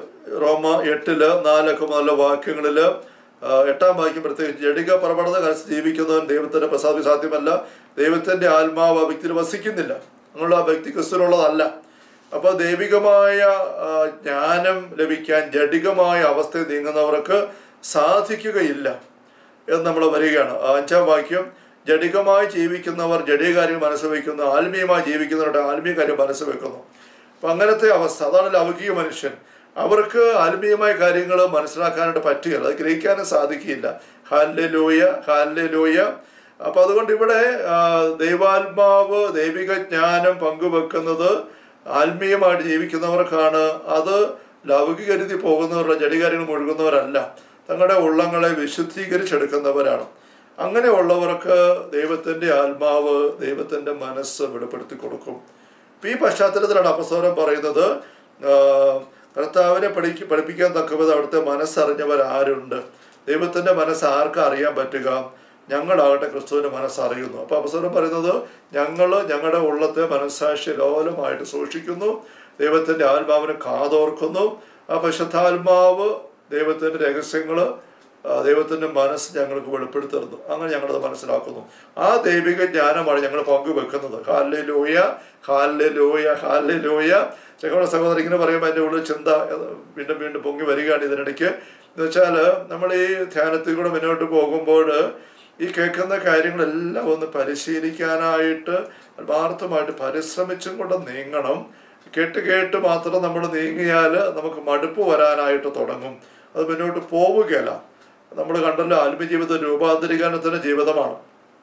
റോമ എട്ടില് നാലൊക്കെ മുതലുള്ള വാക്യങ്ങളില് ആ, എട്ടാം വാക്യം പ്രത്യേകിച്ച് ജഡിക പ്രവണത അനുസരിച്ച് ജീവിക്കുന്നവൻ ദൈവത്തിന്റെ പ്രസാദി സാധ്യമല്ല ദൈവത്തിന്റെ ആത്മാവ് ആ വ്യക്തിയിൽ വസിക്കുന്നില്ല അങ്ങനെയുള്ള ആ വ്യക്തി ക്രിസ്തുവിനുള്ളതല്ല അപ്പോൾ ദൈവികമായ ആ, ജ്ഞാനം ലഭിക്കാൻ ജഡികമായ അവസ്ഥയിൽ നീങ്ങുന്നവർക്ക് സാധിക്കുകയില്ല എന്ന് നമ്മൾ വരികയാണ് ആ അഞ്ചാം വാക്യം ജഡികമായി ജീവിക്കുന്നവർ ജഡിക കാര്യം മനസ്സ് വയ്ക്കുന്നു ആത്മീയമായി ജീവിക്കുന്നവരുടെ ആത്മീയ കാര്യം മനസ്സ് വെക്കുന്നു അപ്പൊ അങ്ങനത്തെ അവസ്ഥ അതാണ് ലൗകിക മനുഷ്യൻ അവർക്ക് ആത്മീയമായ കാര്യങ്ങൾ മനസ്സിലാക്കാനായിട്ട് പറ്റുകയില്ല അത് ഗ്രഹിക്കാനും സാധിക്കില്ല ഹാല്ലെ ലോയ ഹാല്ലെ ലോയ അപ്പൊ അതുകൊണ്ട് ഇവിടെ ആ, ദൈവാത്മാവ് ദൈവിക ജ്ഞാനം പങ്കുവെക്കുന്നത് ആത്മീയമായിട്ട് ജീവിക്കുന്നവർക്കാണ് അത് ലൗകിക രീതി പോകുന്നവരുടെ ജടികാര്യങ്ങൾ മുഴുകുന്നവരല്ല തങ്ങളുടെ ഉള്ളങ്ങളെ വിശുദ്ധീകരിച്ചെടുക്കുന്നവരാണ് അങ്ങനെയുള്ളവർക്ക് ദൈവത്തിന്റെ ആത്മാവ് ദൈവത്തിന്റെ മനസ്സ് വെളിപ്പെടുത്തി കൊടുക്കും ഇപ്പൊ ഈ പശ്ചാത്തലത്തിലാണ് അപസ്വരം പറയുന്നത് ആ, കർത്താവിനെ പഠിക്ക് പഠിപ്പിക്കാൻ തക്കവിധം അവിടുത്തെ മനസ്സറിഞ്ഞവർ ആരുണ്ട് ദൈവത്തിന്റെ മനസ്സ് ആർക്കും അറിയാൻ പറ്റുക ഞങ്ങളാകട്ടെ ക്രിസ്തുവിന്റെ മനസ്സറിയുന്നു അപ്പൊ അപസ്വരം പറയുന്നത് ഞങ്ങൾ ഞങ്ങളുടെ ഉള്ളത്തെ മനസ്സാക്ഷി ലോലമായിട്ട് സൂക്ഷിക്കുന്നു ദൈവത്തിന്റെ ആത്മാവിനെ കാതോർക്കുന്നു ആ പരിശുദ്ധാത്മാവ് ദൈവത്തിന്റെ രഹസ്യങ്ങള് ആ, ദൈവത്തിന്റെ മനസ്സ് ഞങ്ങൾക്ക് വെളിപ്പെടുത്തുന്നു അങ്ങനെ ഞങ്ങളത് മനസ്സിലാക്കുന്നു ആ ദൈവിക ജ്ഞാനമാണ് ഞങ്ങൾ പങ്കുവെക്കുന്നത് hallelujah hallelujah hallelujah Chakkola സഹോദരൻ ഇങ്ങനെ പറയുമ്പോൾ എൻ്റെ ഉള്ളിൽ ചിന്ത അത് വീണ്ടും വീണ്ടും പൊങ്ങി വരികയാണ് ഇതിനിടയ്ക്ക് എന്ന് വെച്ചാൽ നമ്മൾ ഈ ധ്യാനത്തിൽ കൂടെ മുന്നോട്ട് പോകുമ്പോൾ ഈ കേൾക്കുന്ന കാര്യങ്ങളെല്ലാം ഒന്ന് പരിശീലിക്കാനായിട്ട് ആത്മാർത്ഥമായിട്ട് പരിശ്രമിച്ചും കൊണ്ട് നീങ്ങണം കേട്ട് കേട്ട് മാത്രം നമ്മൾ നീങ്ങിയാൽ നമുക്ക് മടുപ്പ് വരാനായിട്ട് തുടങ്ങും അത് മുന്നോട്ട് പോവുകയല്ല നമ്മൾ കണ്ടല്ലോ ആത്മജീവിതം രൂപാന്തരീകരണത്തിന്റെ ജീവിതമാണ്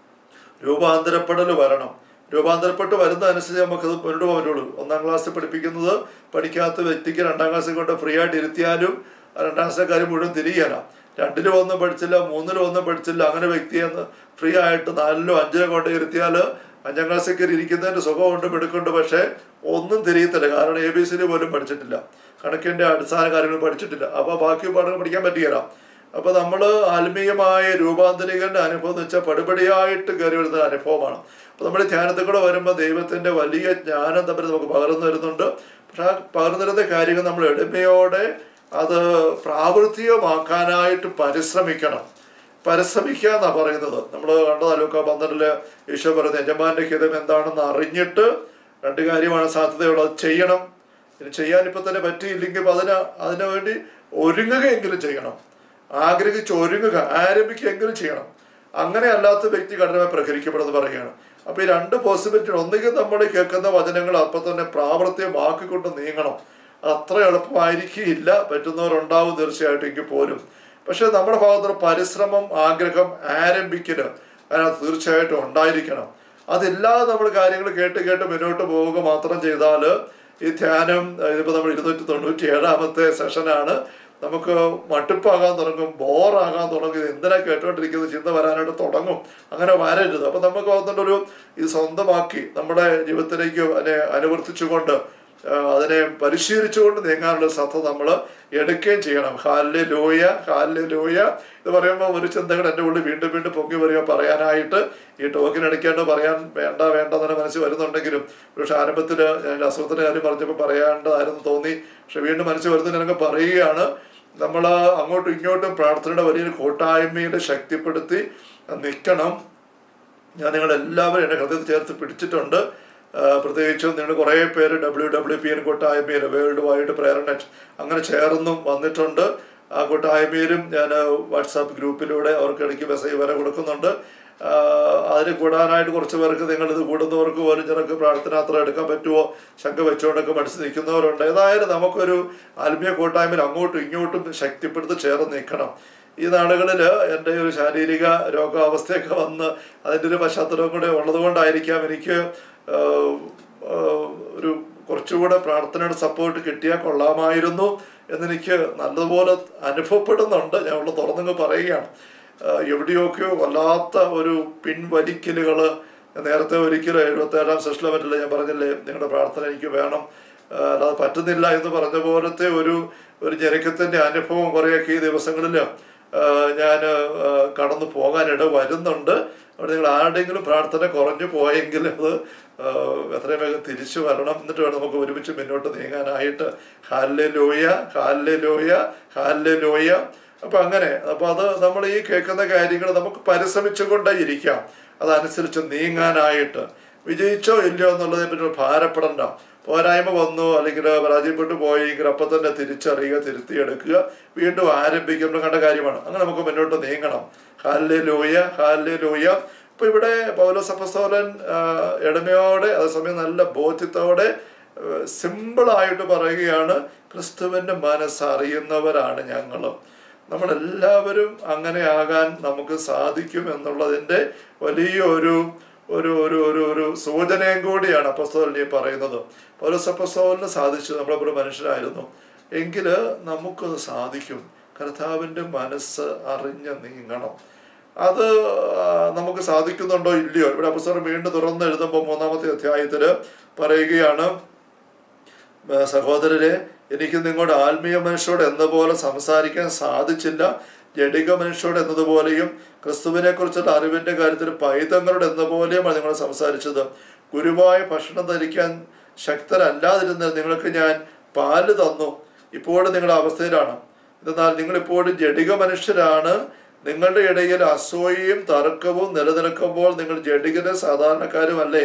രൂപാന്തരപ്പെടൽ വരണം രൂപാന്തരപ്പെട്ട് വരുന്ന അനുസരിച്ച് നമുക്കത് മുന്നോട്ട് പോകാൻ പറ്റുള്ളൂ ഒന്നാം ക്ലാസ്സിൽ പഠിപ്പിക്കുന്നത് പഠിക്കാത്ത വ്യക്തിക്ക് രണ്ടാം ക്ലാസ്സിൽ കൊണ്ട് ഫ്രീ ആയിട്ട് ഇരുത്തിയാലും ആ രണ്ടാം ക്ലാസ്സിലെ കാര്യം മുഴുവൻ തിരികെയല്ല രണ്ടിലും ഒന്നും പഠിച്ചില്ല മൂന്നിലും ഒന്നും പഠിച്ചില്ല അങ്ങനെ വ്യക്തിയെ ഫ്രീ ആയിട്ട് നാലിലോ അഞ്ചിലോ കൊണ്ട് ഇരുത്തിയാൽ അഞ്ചാം ക്ലാസ്സിൽ കയറി ഇരിക്കുന്നതിന്റെ സുഖമുണ്ട് മിടുക്കുണ്ട് പക്ഷേ ഒന്നും തിരിയത്തില്ല കാരണം എ ബി സി ഡി പോലും പഠിച്ചിട്ടില്ല കണക്കിന്റെ അടിസ്ഥാന കാര്യങ്ങൾ പഠിച്ചിട്ടില്ല അപ്പൊ ബാക്കി പാഠങ്ങൾ പഠിക്കാൻ പറ്റുകയില്ല അപ്പൊ നമ്മൾ ആത്മീയമായ രൂപാന്തരീകരണ അനുഭവം എന്ന് വെച്ചാൽ പടിപടിയായിട്ട് കയറി വരുന്ന അനുഭവമാണ് അപ്പൊ നമ്മൾ ധ്യാനത്തിൽ കൂടെ വരുമ്പോൾ ദൈവത്തിന്റെ വലിയ ജ്ഞാനം തമ്മിൽ നമുക്ക് പകർന്നു വരുന്നുണ്ട് പക്ഷെ ആ പകർന്നു വരുന്ന കാര്യങ്ങൾ നമ്മൾ എളിമയോടെ അത് പ്രാവർത്തികമാക്കാനായിട്ട് പരിശ്രമിക്കണം പരിശ്രമിക്കുക എന്നാ പറയുന്നത് നമ്മൾ കണ്ടതല്ലോ പന്ത്രണ്ടില് ഈശോ പറയുന്നത് യജമാന്റെ ഹിതം എന്താണെന്ന് അറിഞ്ഞിട്ട് രണ്ട് കാര്യമാണ് സാധ്യതയുള്ളത് ചെയ്യണം ഇനി ചെയ്യാൻ ഇപ്പൊ തന്നെ പറ്റിയില്ലെങ്കിൽ ഇപ്പൊ അതിന് അതിനു വേണ്ടി ഒരുങ്ങുകയെങ്കിലും ചെയ്യണം ആഗ്രഹിച്ച് ഒരുങ്ങുക ആരംഭിക്കുകയെങ്കിലും ചെയ്യണം അങ്ങനെ അല്ലാത്ത വ്യക്തി കഠിനമായി പ്രഹരിക്കപ്പെടുന്നത് പറയുകയാണ് അപ്പൊ ഈ രണ്ട് പോസിബിലിറ്റി ഒന്നുകിൽ നമ്മൾ ഈ കേൾക്കുന്ന വചനങ്ങൾ അപ്പൊ തന്നെ പ്രാവർത്തികമാക്കിക്കൊണ്ട് നീങ്ങണം അത്ര എളുപ്പമായിരിക്കില്ല പറ്റുന്നവരുണ്ടാവും തീർച്ചയായിട്ടും എങ്കിൽ പോലും പക്ഷെ നമ്മുടെ ഭാഗത്തുള്ള പരിശ്രമം ആഗ്രഹം ആരംഭിക്കല് അതിനകത്ത് തീർച്ചയായിട്ടും ഉണ്ടായിരിക്കണം അതില്ലാതെ നമ്മൾ കാര്യങ്ങൾ കേട്ട് കേട്ട് മുന്നോട്ട് പോവുക മാത്രം ചെയ്താൽ ഈ ധ്യാനം ഇതിപ്പോൾ നമ്മൾ ഇരുന്നൂറ്റി തൊണ്ണൂറ്റി ഏഴാമത്തെ സെഷനാണ് നമുക്ക് മട്ടുപ്പാകാൻ തുടങ്ങും ബോറാകാൻ തുടങ്ങും ഇത് എന്തിനാ കേട്ടോണ്ടിരിക്കുന്നത് ചിന്ത വരാനായിട്ട് തുടങ്ങും അങ്ങനെ വരരുത് അപ്പൊ നമുക്ക് അതുകൊണ്ട് ഒരു ഇത് സ്വന്തമാക്കി നമ്മുടെ ജീവിതത്തിലേക്ക് അതിനെ അനുവർത്തിച്ചുകൊണ്ട് ആ, അതിനെ പരിശീലിച്ചുകൊണ്ട് നീങ്ങാനുള്ള ശ്രദ്ധ നമ്മൾ എടുക്കുകയും ചെയ്യണം ഹാലിലെ ലോയ ഹാലിലെ ലോയ ഇത് പറയുമ്പോൾ ഒരു ചിന്തകൾ എൻ്റെ ഉള്ളിൽ വീണ്ടും വീണ്ടും പൊങ്ങി വരിക പറയാനായിട്ട് ഈ ടോക്കിനിടയ്ക്കാണ്ട് പറയാൻ വേണ്ട വേണ്ട തന്നെ മനസ്സിൽ വരുന്നുണ്ടെങ്കിലും പക്ഷെ ആരംഭത്തിൽ ഞാൻ അസുഖത്തിൻ്റെ കാര്യം പറഞ്ഞപ്പോൾ പറയാണ്ടതായിരുന്നു തോന്നി പക്ഷെ വീണ്ടും മനസ്സിൽ വരുന്നതിനൊക്കെ പറയുകയാണ് നമ്മൾ അങ്ങോട്ടും ഇങ്ങോട്ടും പ്രാർത്ഥനയുടെ വലിയൊരു കൂട്ടായ്മയിൽ ശക്തിപ്പെടുത്തി നിൽക്കണം ഞാൻ നിങ്ങളെല്ലാവരും എൻ്റെ ഹൃദയത്തിൽ ചേർത്ത് പിടിച്ചിട്ടുണ്ട് ആ, പ്രത്യേകിച്ചും നിങ്ങൾ കുറേ പേര് ഡബ്ല്യു ഡബ്ല്യു പി എൻ കൂട്ടായ്മയിൽ വേൾഡ് വൈഡ് പ്രയർ നെറ്റ് അങ്ങനെ ചേർന്നും വന്നിട്ടുണ്ട് ആ കൂട്ടായ്മയിലും ഞാൻ വാട്സാപ്പ് ഗ്രൂപ്പിലൂടെ അവർക്ക് ഇടയ്ക്ക് മെസ്സേജ് വരെ കൊടുക്കുന്നുണ്ട് ആ, അതിന് കൂടാനായിട്ട് കുറച്ച് പേർക്ക് നിങ്ങൾ ഇത് കൂടുന്നവർക്ക് പോലും ചിലർക്ക് പ്രാർത്ഥനാത്ര എടുക്കാൻ പറ്റുമോ ശങ്ക വെച്ചുകൊണ്ടൊക്കെ മനസ്സിൽ നിൽക്കുന്നവരുണ്ട് ഏതായാലും നമുക്കൊരു ആത്മീയ കൂട്ടായ്മയിൽ അങ്ങോട്ടും ഇങ്ങോട്ടും ശക്തിപ്പെടുത്തി ചേർന്ന് നിൽക്കണം ഈ നാടുകളിൽ എൻ്റെ ഒരു ശാരീരിക രോഗാവസ്ഥയൊക്കെ വന്ന് അതിൻ്റെ ഒരു പശ്ചാത്തലവും കൂടെ ഉള്ളതുകൊണ്ടായിരിക്കാം എനിക്ക് ആഹ്, ആഹ്, ഒരു കുറച്ചുകൂടെ പ്രാർത്ഥനയുടെ സപ്പോർട്ട് കിട്ടിയാൽ കൊള്ളാമായിരുന്നു എന്നെനിക്ക് നല്ലതുപോലെ അനുഭവപ്പെടുന്നുണ്ട് ഞാൻ ഉള്ള തുറന്നങ്ങ് പറയുകയാണ് ആഹ്, എവിടെയൊക്കെയോ വല്ലാത്ത ഒരു പിൻവലിക്കലുകൾ നേരത്തെ ഒരിക്കലും എഴുപത്തേഴാം സെഷനിലെ പറ്റില്ല ഞാൻ പറഞ്ഞില്ലേ നിങ്ങളുടെ പ്രാർത്ഥന എനിക്ക് വേണം ആഹ്, അല്ലാതെ പറ്റുന്നില്ല എന്ന് പറഞ്ഞ പോലത്തെ ഒരു ഒരു ഞെരുക്കത്തിൻ്റെ അനുഭവം കുറേയൊക്കെ ഈ ദിവസങ്ങളിൽ ഞാൻ കടന്നു പോകാനിട വരുന്നുണ്ട് അവിടെ നിങ്ങൾ ആരുടെയെങ്കിലും പ്രാർത്ഥന കുറഞ്ഞു പോയെങ്കിൽ അത് ആ, എത്രയും വേഗം തിരിച്ചു വരണം എന്നിട്ട് വേണം നമുക്ക് ഒരുമിച്ച് മുന്നോട്ട് നീങ്ങാനായിട്ട് ഹാലിലെ ലോയ ഹാലിലെ ലോയ ഹാലിലെ ലോയ അപ്പം അങ്ങനെ അപ്പം അത് നമ്മൾ ഈ കേൾക്കുന്ന കാര്യങ്ങൾ നമുക്ക് പരിശ്രമിച്ചുകൊണ്ടേ ഇരിക്കാം അതനുസരിച്ച് നീങ്ങാനായിട്ട് വിജയിച്ചോ ഇല്ലയോ എന്നുള്ളതിനെ പറ്റി ഭാരപ്പെടണ്ട പോരായ്മ വന്നു അല്ലെങ്കിൽ പരാജയപ്പെട്ടു പോയെങ്കിൽ അപ്പം തന്നെ തിരിച്ചറിയുക തിരുത്തിയെടുക്കുക വീണ്ടും ആരംഭിക്കുന്ന കണ്ട കാര്യമാണ് അങ്ങനെ നമുക്ക് മുന്നോട്ട് നീങ്ങണം ഹാലിലെ ലോയ ഹാലിലെ ലോയ ഇപ്പൊ ഇവിടെ പൗലോസപ്പസ്തോലൻ എളിമയോടെ അതേസമയം നല്ല ബോധ്യത്തോടെ സിമ്പിളായിട്ട് പറയുകയാണ് ക്രിസ്തുവിൻ്റെ മനസ്സറിയുന്നവരാണ് ഞങ്ങൾ നമ്മളെല്ലാവരും അങ്ങനെ ആകാൻ നമുക്ക് സാധിക്കും എന്നുള്ളതിൻ്റെ വലിയൊരു ഒരു ഒരു ഒരു ഒരു സൂചനയും കൂടിയാണ് അപ്പസ്തോലൻ ഈ പറയുന്നത് പൗരസപ്പസ്തോലിന് സാധിച്ചു നമ്മളൊരു മനുഷ്യനായിരുന്നു എങ്കിൽ നമുക്കത് സാധിക്കും കർത്താവിൻ്റെ മനസ്സ് അറിഞ്ഞ് നീങ്ങണം അത് ആ, നമുക്ക് സാധിക്കുന്നുണ്ടോ ഇല്ലയോ ഇവിടെ അപ്പസ്തോലൻ വീണ്ടും തുറന്ന് എഴുതുമ്പോൾ മൂന്നാമത്തെ അധ്യായത്തിൽ പറയുകയാണ് ആ, സഹോദരരെ എനിക്ക് നിങ്ങളുടെ ആത്മീയ മനുഷ്യരോട് എന്ന പോലെ സംസാരിക്കാൻ സാധിച്ചില്ല ജഡിക മനുഷ്യരോട് എന്നതുപോലെയും ക്രിസ്തുവിനെ കുറിച്ചുള്ള അറിവിന്റെ കാര്യത്തിൽ പൈതങ്ങളോട് എന്ന പോലെയുമാണ് നിങ്ങൾ സംസാരിച്ചത് ഗുരുവായ ഭക്ഷണം ധരിക്കാൻ ശക്തരല്ലാതിരുന്ന നിങ്ങൾക്ക് ഞാൻ പാല് തന്നു ഇപ്പോഴും നിങ്ങളുടെ അവസ്ഥയിലാണ് എന്നാൽ നിങ്ങൾ ഇപ്പോഴും ജഡിക മനുഷ്യരാണ് നിങ്ങളുടെ ഇടയിൽ അസൂയയും തർക്കവും നിലനിൽക്കുമ്പോൾ നിങ്ങൾ ജഡികരെ സാധാരണക്കാരുമല്ലേ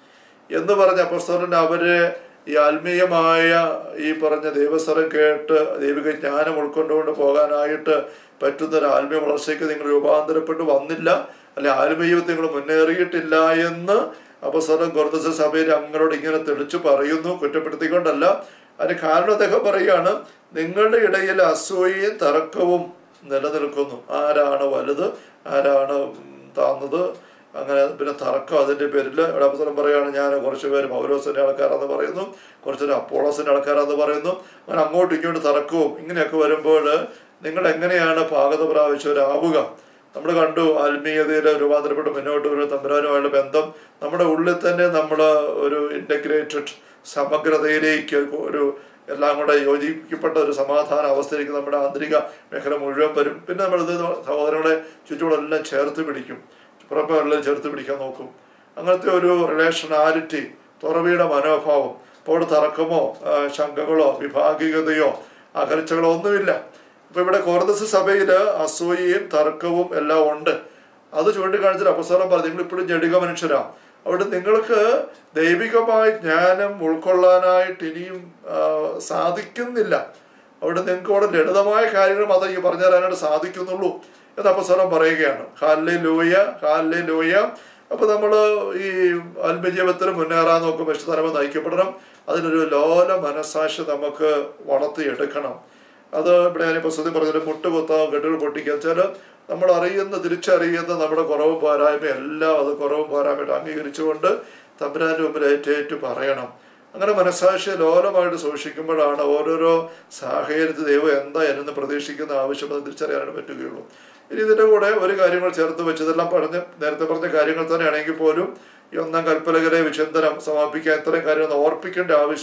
എന്ന് പറഞ്ഞ അപ്പസ്തോലൻ അവര് ഈ ആത്മീയമായ ഈ പറഞ്ഞ ദൈവസ്വരം കേട്ട് ദൈവിക ജ്ഞാനം ഉൾക്കൊണ്ടുകൊണ്ട് പോകാനായിട്ട് പറ്റുന്ന ഒരു ആത്മീയ വളർച്ചയ്ക്ക് നിങ്ങൾ രൂപാന്തരപ്പെട്ട് വന്നില്ല അല്ലെ ആത്മീയത്തിൽ നിങ്ങൾ മുന്നേറിയിട്ടില്ല എന്ന് അപ്പസ്തോലൻ കുറച്ച് സഭയിൽ അങ്ങനോട് ഇങ്ങനെ തെളിച്ചു പറയുന്നു കുറ്റപ്പെടുത്തിക്കൊണ്ടല്ല അതിന് കാരണം അദ്ദേഹം പറയുകയാണ് നിങ്ങളുടെ ഇടയിൽ അസൂയയും തർക്കവും നിലനിൽക്കുന്നു ആരാണ് വലുത് ആരാണ് താന്നത് അങ്ങനെ പിന്നെ തർക്കം അതിൻ്റെ പേരിൽ ഇവിടെ അപ്പസ്തലം പറയുകയാണ് ഞാൻ കുറച്ച് പേര് പൗലോസിൻ്റെ ആൾക്കാരാന്ന് പറയുന്നു കുറച്ച് പേര് അപ്പോളോസിൻ്റെ ആൾക്കാരാന്ന് പറയുന്നു അങ്ങനെ അങ്ങോട്ടും ഇങ്ങോട്ടും തർക്കവും ഇങ്ങനെയൊക്കെ വരുമ്പോൾ നിങ്ങൾ എങ്ങനെയാണ് പാകത പ്രാപിച്ചവരാവുക നമ്മൾ കണ്ടു ആത്മീയതയിൽ രൂപാന്തരപ്പെട്ട് മുന്നോട്ട് ഒരു തമ്പുരാനുമായുള്ള ബന്ധം നമ്മുടെ ഉള്ളിൽ തന്നെ നമ്മൾ ഒരു ഇൻ്റഗ്രേറ്റഡ് സമഗ്രതയിലേക്ക് ഒരു എല്ലാം കൂടെ യോജിപ്പിക്കപ്പെട്ട ഒരു സമാധാന അവസ്ഥയിലേക്ക് നമ്മുടെ ആന്തരിക മേഖല മുഴുവൻ വരും പിന്നെ നമ്മൾ ഇത് സഹോദരങ്ങളെ ചുറ്റുകളെല്ലാം ചേർത്ത് പിടിക്കും പുറപ്പെല്ലാം ചേർത്ത് പിടിക്കാൻ നോക്കും അങ്ങനത്തെ ഒരു റിലേഷനാലിറ്റി തുറവിയുടെ മനോഭാവം ഇപ്പോൾ തർക്കമോ ആ, ശങ്കകളോ വിഭാഗികതയോ അകൽച്ചകളോ ഒന്നുമില്ല ഇപ്പൊ ഇവിടെ കോർദസ് സഭയിൽ അസൂയയും തർക്കവും എല്ലാം ഉണ്ട് അത് ചൂണ്ടിക്കാണിച്ചിട്ട് അപസ്വരം പറഞ്ഞു നിങ്ങൾ ഇപ്പോഴും ജഡിക മനുഷ്യരാ അവിടെ നിങ്ങൾക്ക് ദൈവികമായ ജ്ഞാനം ഉൾക്കൊള്ളാനായിട്ട് ഇനിയും ആ, സാധിക്കുന്നില്ല അവിടെ നിങ്ങൾക്ക് അവിടെ ലളിതമായ കാര്യങ്ങൾ മാത്രമേ ഈ പറഞ്ഞു തരാനായിട്ട് സാധിക്കുന്നുള്ളൂ എന്ന് അപസ്വരം പറയുകയാണ് ഹാലിലെ ലൂയ ഹാലിലെ ലൂയ അപ്പൊ നമ്മൾ ഈ ആത്മജീവിതത്തിൽ മുന്നേറാൻ നോക്കുമ്പോൾ ഇഷ്ടതലം നയിക്കപ്പെടണം അതിനൊരു ലോല മനസാക്ഷി നമുക്ക് വളർത്തിയെടുക്കണം അത് ഇവിടെ ഞാൻ പ്രസ്തുതി പറഞ്ഞത് മുട്ടുകുത്താം കെട്ടുകൾ പൊട്ടിക്കുക വെച്ചാൽ നമ്മൾ അറിയുന്ന തിരിച്ചറിയുന്ന നമ്മുടെ കുറവും പോരായ്മ എല്ലാം അത് കുറവും പോരായ്മയായിട്ട് അംഗീകരിച്ചുകൊണ്ട് തമ്പുരാൻ്റെ മുമ്പിൽ ഏറ്റേറ്റ് പറയണം അങ്ങനെ മനസ്സാക്ഷി ലോലമായിട്ട് സൂക്ഷിക്കുമ്പോഴാണ് ഓരോരോ സാഹചര്യത്തിൽ ദൈവം എന്താ എന്നു പ്രതീക്ഷിക്കുന്ന ആവശ്യം അത് തിരിച്ചറിയാനായിട്ട് പറ്റുകയുള്ളൂ ഇനി ഇതിൻ്റെ കൂടെ ഒരു കാര്യങ്ങൾ ചേർത്ത് വെച്ചതെല്ലാം പറഞ്ഞ് നേരത്തെ പറഞ്ഞ കാര്യങ്ങൾ തന്നെയാണെങ്കിൽ പോലും ഈ ഒന്നാം കൽപ്പലകരെ വിചിന്തനം സമാപിക്കാൻ ഇത്രയും കാര്യങ്ങൾ ഓർപ്പിക്കേണ്ട ആവശ്യം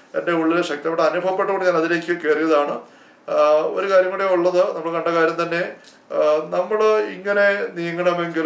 എൻ്റെ ഉള്ളിൽ ശക്തമായിട്ട് അനുഭവപ്പെട്ടുകൊണ്ട് ഞാൻ അതിലേക്ക് കയറിയതാണ് ആ, ഒരു കാര്യം കൂടെ ഉള്ളത് നമ്മൾ കണ്ട കാര്യം തന്നെ നമ്മൾ ഇങ്ങനെ നീങ്ങണമെങ്കിൽ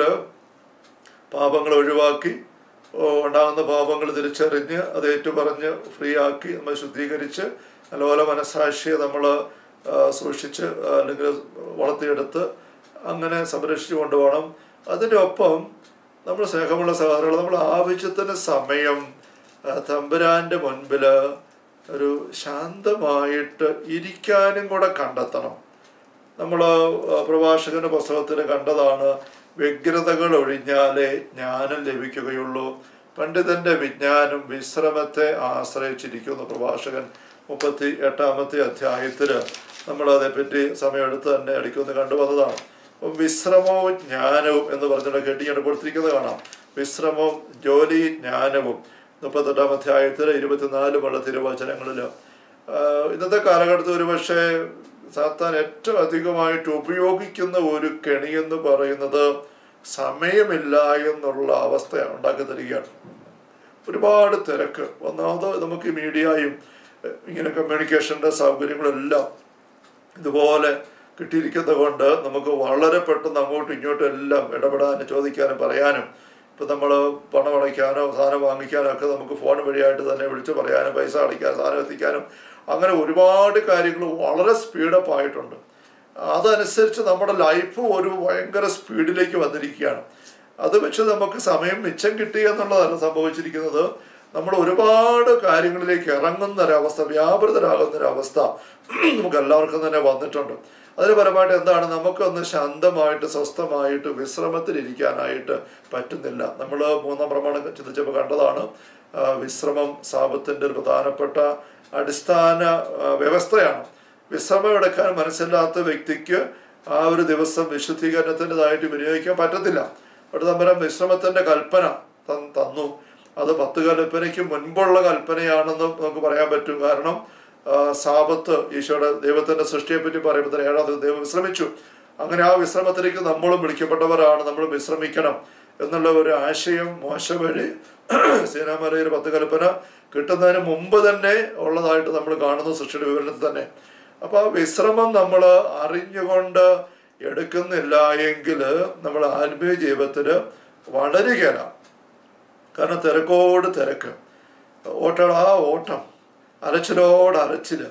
പാപങ്ങൾ ഒഴിവാക്കി ഓ, ഉണ്ടാകുന്ന പാപങ്ങൾ തിരിച്ചറിഞ്ഞ് അത് ഏറ്റുപറഞ്ഞ് ഫ്രീ ആക്കി നമ്മൾ ശുദ്ധീകരിച്ച് നല്ലപോലെ മനസ്സാക്ഷിയെ നമ്മൾ സൂക്ഷിച്ച് ആ, അല്ലെങ്കിൽ വളർത്തിയെടുത്ത് അങ്ങനെ സംരക്ഷിച്ചു കൊണ്ടുപോകണം അതിൻ്റെ ഒപ്പം നമ്മൾ സ്നേഹമുള്ള സഹോദരങ്ങൾ നമ്മൾ ആവശ്യത്തിന് സമയം ആ, തമ്പുരാൻ്റെ മുൻപിൽ ഒരു ശാന്തമായിട്ട് ഇരിക്കാനും കൂടെ കണ്ടെത്തണം നമ്മൾ പ്രഭാഷകന്റെ പുസ്തകത്തിൽ കണ്ടതാണ് വ്യഗ്രതകൾ ഒഴിഞ്ഞാലേ ജ്ഞാനം ലഭിക്കുകയുള്ളൂ പണ്ഡിതന്റെ വിജ്ഞാനം വിശ്രമത്തെ ആശ്രയിച്ചിരിക്കുന്നു പ്രഭാഷകൻ മുപ്പത്തി എട്ടാമത്തെ അധ്യായത്തിൽ നമ്മൾ അതേപ്പറ്റി സമയമെടുത്ത് തന്നെ ഇടയ്ക്കൊന്ന് കണ്ടുവന്നതാണ് അപ്പം വിശ്രമവും ജ്ഞാനവും എന്ന് പറഞ്ഞിട്ട് കെട്ടിയാണ് കൊടുത്തിരിക്കുന്നത് കാണാം വിശ്രമവും ജോലി ജ്ഞാനവും മുപ്പത്തെട്ടാം അധ്യായത്തിൽ ഇരുപത്തിനാലുമുള്ള തിരുവചനങ്ങളിൽ ഇന്നത്തെ കാലഘട്ടത്തിൽ ഒരുപക്ഷെ സാത്താൻ ഏറ്റവും അധികമായിട്ട് ഉപയോഗിക്കുന്ന ഒരു കെണി എന്ന് പറയുന്നത് സമയമില്ല എന്നുള്ള അവസ്ഥ ഉണ്ടാക്കി തരികയാണ് ഒരുപാട് തിരക്ക് ഒന്നാമത് നമുക്ക് ഈ മീഡിയയും എഹ്, ഇങ്ങനെ കമ്മ്യൂണിക്കേഷൻ്റെ സൗകര്യങ്ങളെല്ലാം ഇതുപോലെ കിട്ടിയിരിക്കുന്നത് കൊണ്ട് നമുക്ക് വളരെ പെട്ടെന്ന് അങ്ങോട്ടും ഇങ്ങോട്ടും എല്ലാം ഇടപെടാനും ചോദിക്കാനും പറയാനും ഇപ്പം നമ്മൾ പണം അടയ്ക്കാനോ സാധനം വാങ്ങിക്കാനോ ഒക്കെ നമുക്ക് ഫോൺ വഴിയായിട്ട് തന്നെ വിളിച്ച് പറയാനും പൈസ അടയ്ക്കാനും സാധനം എത്തിക്കാനും അങ്ങനെ ഒരുപാട് കാര്യങ്ങൾ വളരെ സ്പീഡപ്പ് ആയിട്ടുണ്ട് അതനുസരിച്ച് നമ്മുടെ ലൈഫ് ഒരു ഭയങ്കര സ്പീഡിലേക്ക് വന്നിരിക്കുകയാണ് അത് വെച്ച് നമുക്ക് സമയം മിച്ചം കിട്ടി എന്നുള്ളതല്ല സംഭവിച്ചിരിക്കുന്നത് നമ്മൾ ഒരുപാട് കാര്യങ്ങളിലേക്ക് ഇറങ്ങുന്ന ഒരവസ്ഥ വ്യാപൃതരാകുന്ന ഒരവസ്ഥ നമുക്ക് എല്ലാവർക്കും തന്നെ വന്നിട്ടുണ്ട് അതിന് പരമായിട്ട് എന്താണ് നമുക്കൊന്ന് ശാന്തമായിട്ട് സ്വസ്ഥമായിട്ട് വിശ്രമത്തിലിരിക്കാനായിട്ട് പറ്റുന്നില്ല നമ്മൾ മൂന്നാം പ്രമാണം ചിന്തിച്ചപ്പോൾ കണ്ടതാണ് ആ, വിശ്രമം സാപത്തിൻ്റെ ഒരു പ്രധാനപ്പെട്ട അടിസ്ഥാന ആ, വ്യവസ്ഥയാണ് വിശ്രമം എടുക്കാൻ മനസ്സില്ലാത്ത വ്യക്തിക്ക് ആ ഒരു ദിവസം വിശുദ്ധീകരണത്തിൻ്റെതായിട്ട് വിനിയോഗിക്കാൻ പറ്റത്തില്ല അവിടെ തമ്പരം വിശ്രമത്തിന്റെ കൽപ്പന തൻ- തന്നു അത് പത്ത് കൽപ്പനയ്ക്ക് മുൻപുള്ള കൽപ്പനയാണെന്ന് നമുക്ക് പറയാൻ പറ്റും കാരണം ആ, സാപത്ത് ഈശോയുടെ ദൈവത്തിന്റെ സൃഷ്ടിയെ പറ്റി പറയുമ്പോൾ തന്നെ ഏഴാം ദിവസം ദൈവം വിശ്രമിച്ചു അങ്ങനെ ആ വിശ്രമത്തിലേക്ക് നമ്മളും വിളിക്കപ്പെട്ടവരാണ് നമ്മൾ വിശ്രമിക്കണം എന്നുള്ള ഒരു ആശയം മോശ വഴി സീനാമലയിൽ പത്ത് കൽപ്പന കിട്ടുന്നതിന് മുമ്പ് തന്നെ ഉള്ളതായിട്ട് നമ്മൾ കാണുന്നു സൃഷ്ടിയുടെ വിവരണത്തിൽ തന്നെ അപ്പൊ ആ വിശ്രമം നമ്മൾ അറിഞ്ഞുകൊണ്ട് എടുക്കുന്നില്ല എങ്കിൽ നമ്മൾ ആത്മീയ ജീവിതത്തിൽ വളരുകയില്ല കാരണം തിരക്കോട് തിരക്ക് ഓട്ടടാ ഓട്ടം അരച്ചിലോട് അരച്ചില്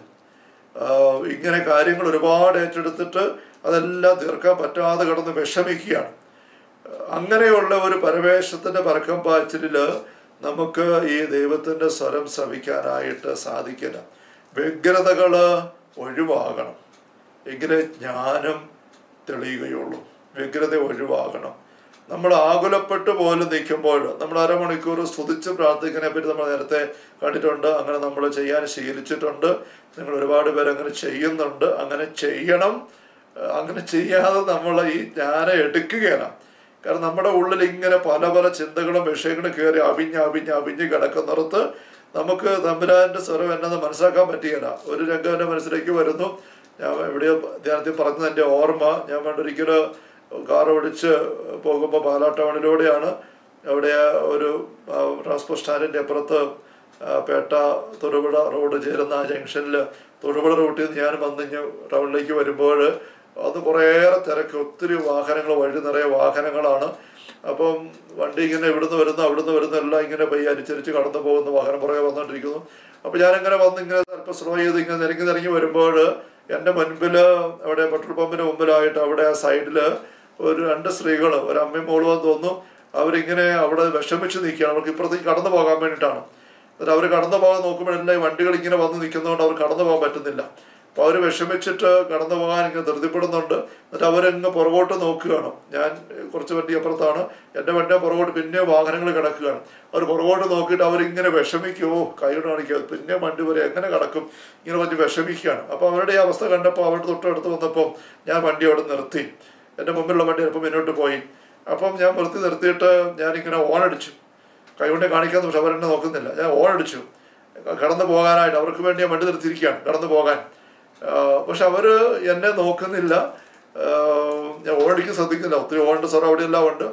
ആഹ് ഇങ്ങനെ കാര്യങ്ങൾ ഒരുപാട് ഏറ്റെടുത്തിട്ട് അതെല്ലാം തീർക്കാൻ പറ്റാതെ കിടന്ന് വിഷമിക്കുകയാണ് അങ്ങനെയുള്ള ഒരു പരവേശത്തിന്റെ പറക്കം പാച്ചിലില് നമുക്ക് ഈ ദൈവത്തിന്റെ സ്വരം ശ്രവിക്കാനായിട്ട് സാധിക്കില്ല വ്യഗ്രതകള് ഒഴിവാകണം എങ്കിലേ ജ്ഞാനം തെളിയുകയുള്ളൂ വ്യഗ്രത ഒഴിവാകണം നമ്മൾ ആകുലപ്പെട്ട് പോലും നിൽക്കുമ്പോൾ നമ്മൾ അരമണിക്കൂർ സ്തുതിച്ച് പ്രാർത്ഥിക്കുന്നതിനെ പറ്റി നമ്മൾ നേരത്തെ കണ്ടിട്ടുണ്ട് അങ്ങനെ നമ്മൾ ചെയ്യാൻ ശീലിച്ചിട്ടുണ്ട് നിങ്ങൾ ഒരുപാട് പേര് അങ്ങനെ ചെയ്യുന്നുണ്ട് അങ്ങനെ ചെയ്യണം ഏഹ് അങ്ങനെ ചെയ്യാതെ നമ്മൾ ഈ ജ്ഞാനം എടുക്കുകയാണ് കാരണം നമ്മുടെ ഉള്ളിൽ ഇങ്ങനെ പല പല ചിന്തകളും വിഷയങ്ങളും കയറി അവിഞ്ഞ് അവിഞ്ഞ് അവിഞ്ഞ് കിടക്കുന്നിടത്ത് നമുക്ക് തമ്പുരാന്റെ സ്വരം എന്നത് മനസ്സിലാക്കാൻ പറ്റുകയില്ല ഒരു രംഗം എൻ്റെ മനസ്സിലേക്ക് വരുന്നു ഞാൻ എവിടെയോ ധ്യാനത്തിൽ പറഞ്ഞത് എൻ്റെ ഓർമ്മ ഞാൻ പണ്ടൊരിക്കല് കാർ ഓടിച്ച് പോകുമ്പോൾ പാലാ ടൗണിലൂടെയാണ് അവിടെ ഒരു ആ, ട്രാൻസ്പോർട്ട് സ്റ്റാൻഡിൻ്റെ അപ്പുറത്ത് ആ, പേട്ട തൊടുപുഴ റോഡ് ചേരുന്ന ആ ജംഗ്ഷനിൽ തൊടുപുഴ റൂട്ടിൽ നിന്ന് ഞാൻ വന്ന് ഇങ്ങ് ടൗണിലേക്ക് വരുമ്പോൾ അത് കുറേയേറെ തിരക്ക് ഒത്തിരി വാഹനങ്ങൾ വഴി നിറയെ വാഹനങ്ങളാണ് അപ്പം വണ്ടി ഇങ്ങനെ ഇവിടുന്ന് വരുന്നു അവിടുന്ന് വരുന്നു എല്ലാം ഇങ്ങനെ പയ്യെ അരിച്ചരിച്ച് കടന്നു പോകുന്നു വാഹനം പുറകെ വന്നുകൊണ്ടിരിക്കുന്നു അപ്പം ഞാനിങ്ങനെ വന്ന് ഇങ്ങനെ അല്പം സ്ലോ ചെയ്ത് ഇങ്ങനെ നിരങ്ങി നിരങ്ങി വരുമ്പോൾ എൻ്റെ മുൻപിൽ അവിടെ പെട്രോൾ പമ്പിന് മുമ്പിലായിട്ട് അവിടെ ആ സൈഡിൽ ഒരു രണ്ട് സ്ത്രീകൾ ഒരു അമ്മയും മോളും എന്ന് തോന്നുന്നു അവരിങ്ങനെ അവിടെ വിഷമിച്ച് നിൽക്കുകയാണ് അവർക്ക് ഇപ്പുറത്തേക്ക് കടന്നു പോകാൻ വേണ്ടിയിട്ടാണ് എന്നിട്ട് അവർ കടന്നു പോകാൻ നോക്കുമ്പോഴെല്ലാം ഈ വണ്ടികൾ ഇങ്ങനെ വന്ന് നിൽക്കുന്നതുകൊണ്ട് അവർ കടന്നു പോകാൻ പറ്റുന്നില്ല അപ്പോൾ അവർ വിഷമിച്ചിട്ട് കടന്നു പോകാൻ ഇങ്ങനെ ധൃതിപ്പെടുന്നുണ്ട് എന്നിട്ട് അവരങ്ങ് പുറകോട്ട് നോക്കുകയാണ് ഞാൻ കുറച്ച് വണ്ടി അപ്പുറത്താണ് എൻ്റെ വണ്ടി പുറകോട്ട് പിന്നെ വാഹനങ്ങൾ കിടക്കുകയാണ് അവർ പുറകോട്ട് നോക്കിയിട്ട് അവരിങ്ങനെ വിഷമിക്കുമോ കൈകൊണ്ട് കാണിക്കുക പിന്നെ വണ്ടി വരെ എങ്ങനെ കിടക്കും ഇങ്ങനെ പറഞ്ഞ് വിഷമിക്കുകയാണ് അപ്പോൾ അവരുടെ ഈ അവസ്ഥ കണ്ടപ്പോൾ അവരുടെ തൊട്ടടുത്ത് വന്നപ്പോൾ ഞാൻ വണ്ടി അവിടെ നിർത്തി എൻ്റെ മുമ്പിലുള്ള വണ്ടി ചിലപ്പോൾ മുന്നോട്ട് പോയി അപ്പം ഞാൻ നിർത്തി നിർത്തിയിട്ട് ഞാനിങ്ങനെ ഓണടിച്ചു കൈകൊണ്ട് കാണിക്കാന്ന് പക്ഷെ അവരെന്നെ നോക്കുന്നില്ല ഞാൻ ഓണടിച്ചു കടന്നു പോകാനായിട്ട് അവർക്ക് വേണ്ടി ഞാൻ വണ്ടി നിർത്തിയിരിക്കുകയാണ് കടന്നു പോകാൻ ആഹ് പക്ഷെ അവർ എന്നെ നോക്കുന്നില്ല ആഹ് ഞാൻ ഓണടിക്കാൻ ശ്രദ്ധിക്കുന്നില്ല ഒത്തിരി ഓണിൻ്റെ സ്വരം അവിടെ എല്ലാം ഉണ്ട്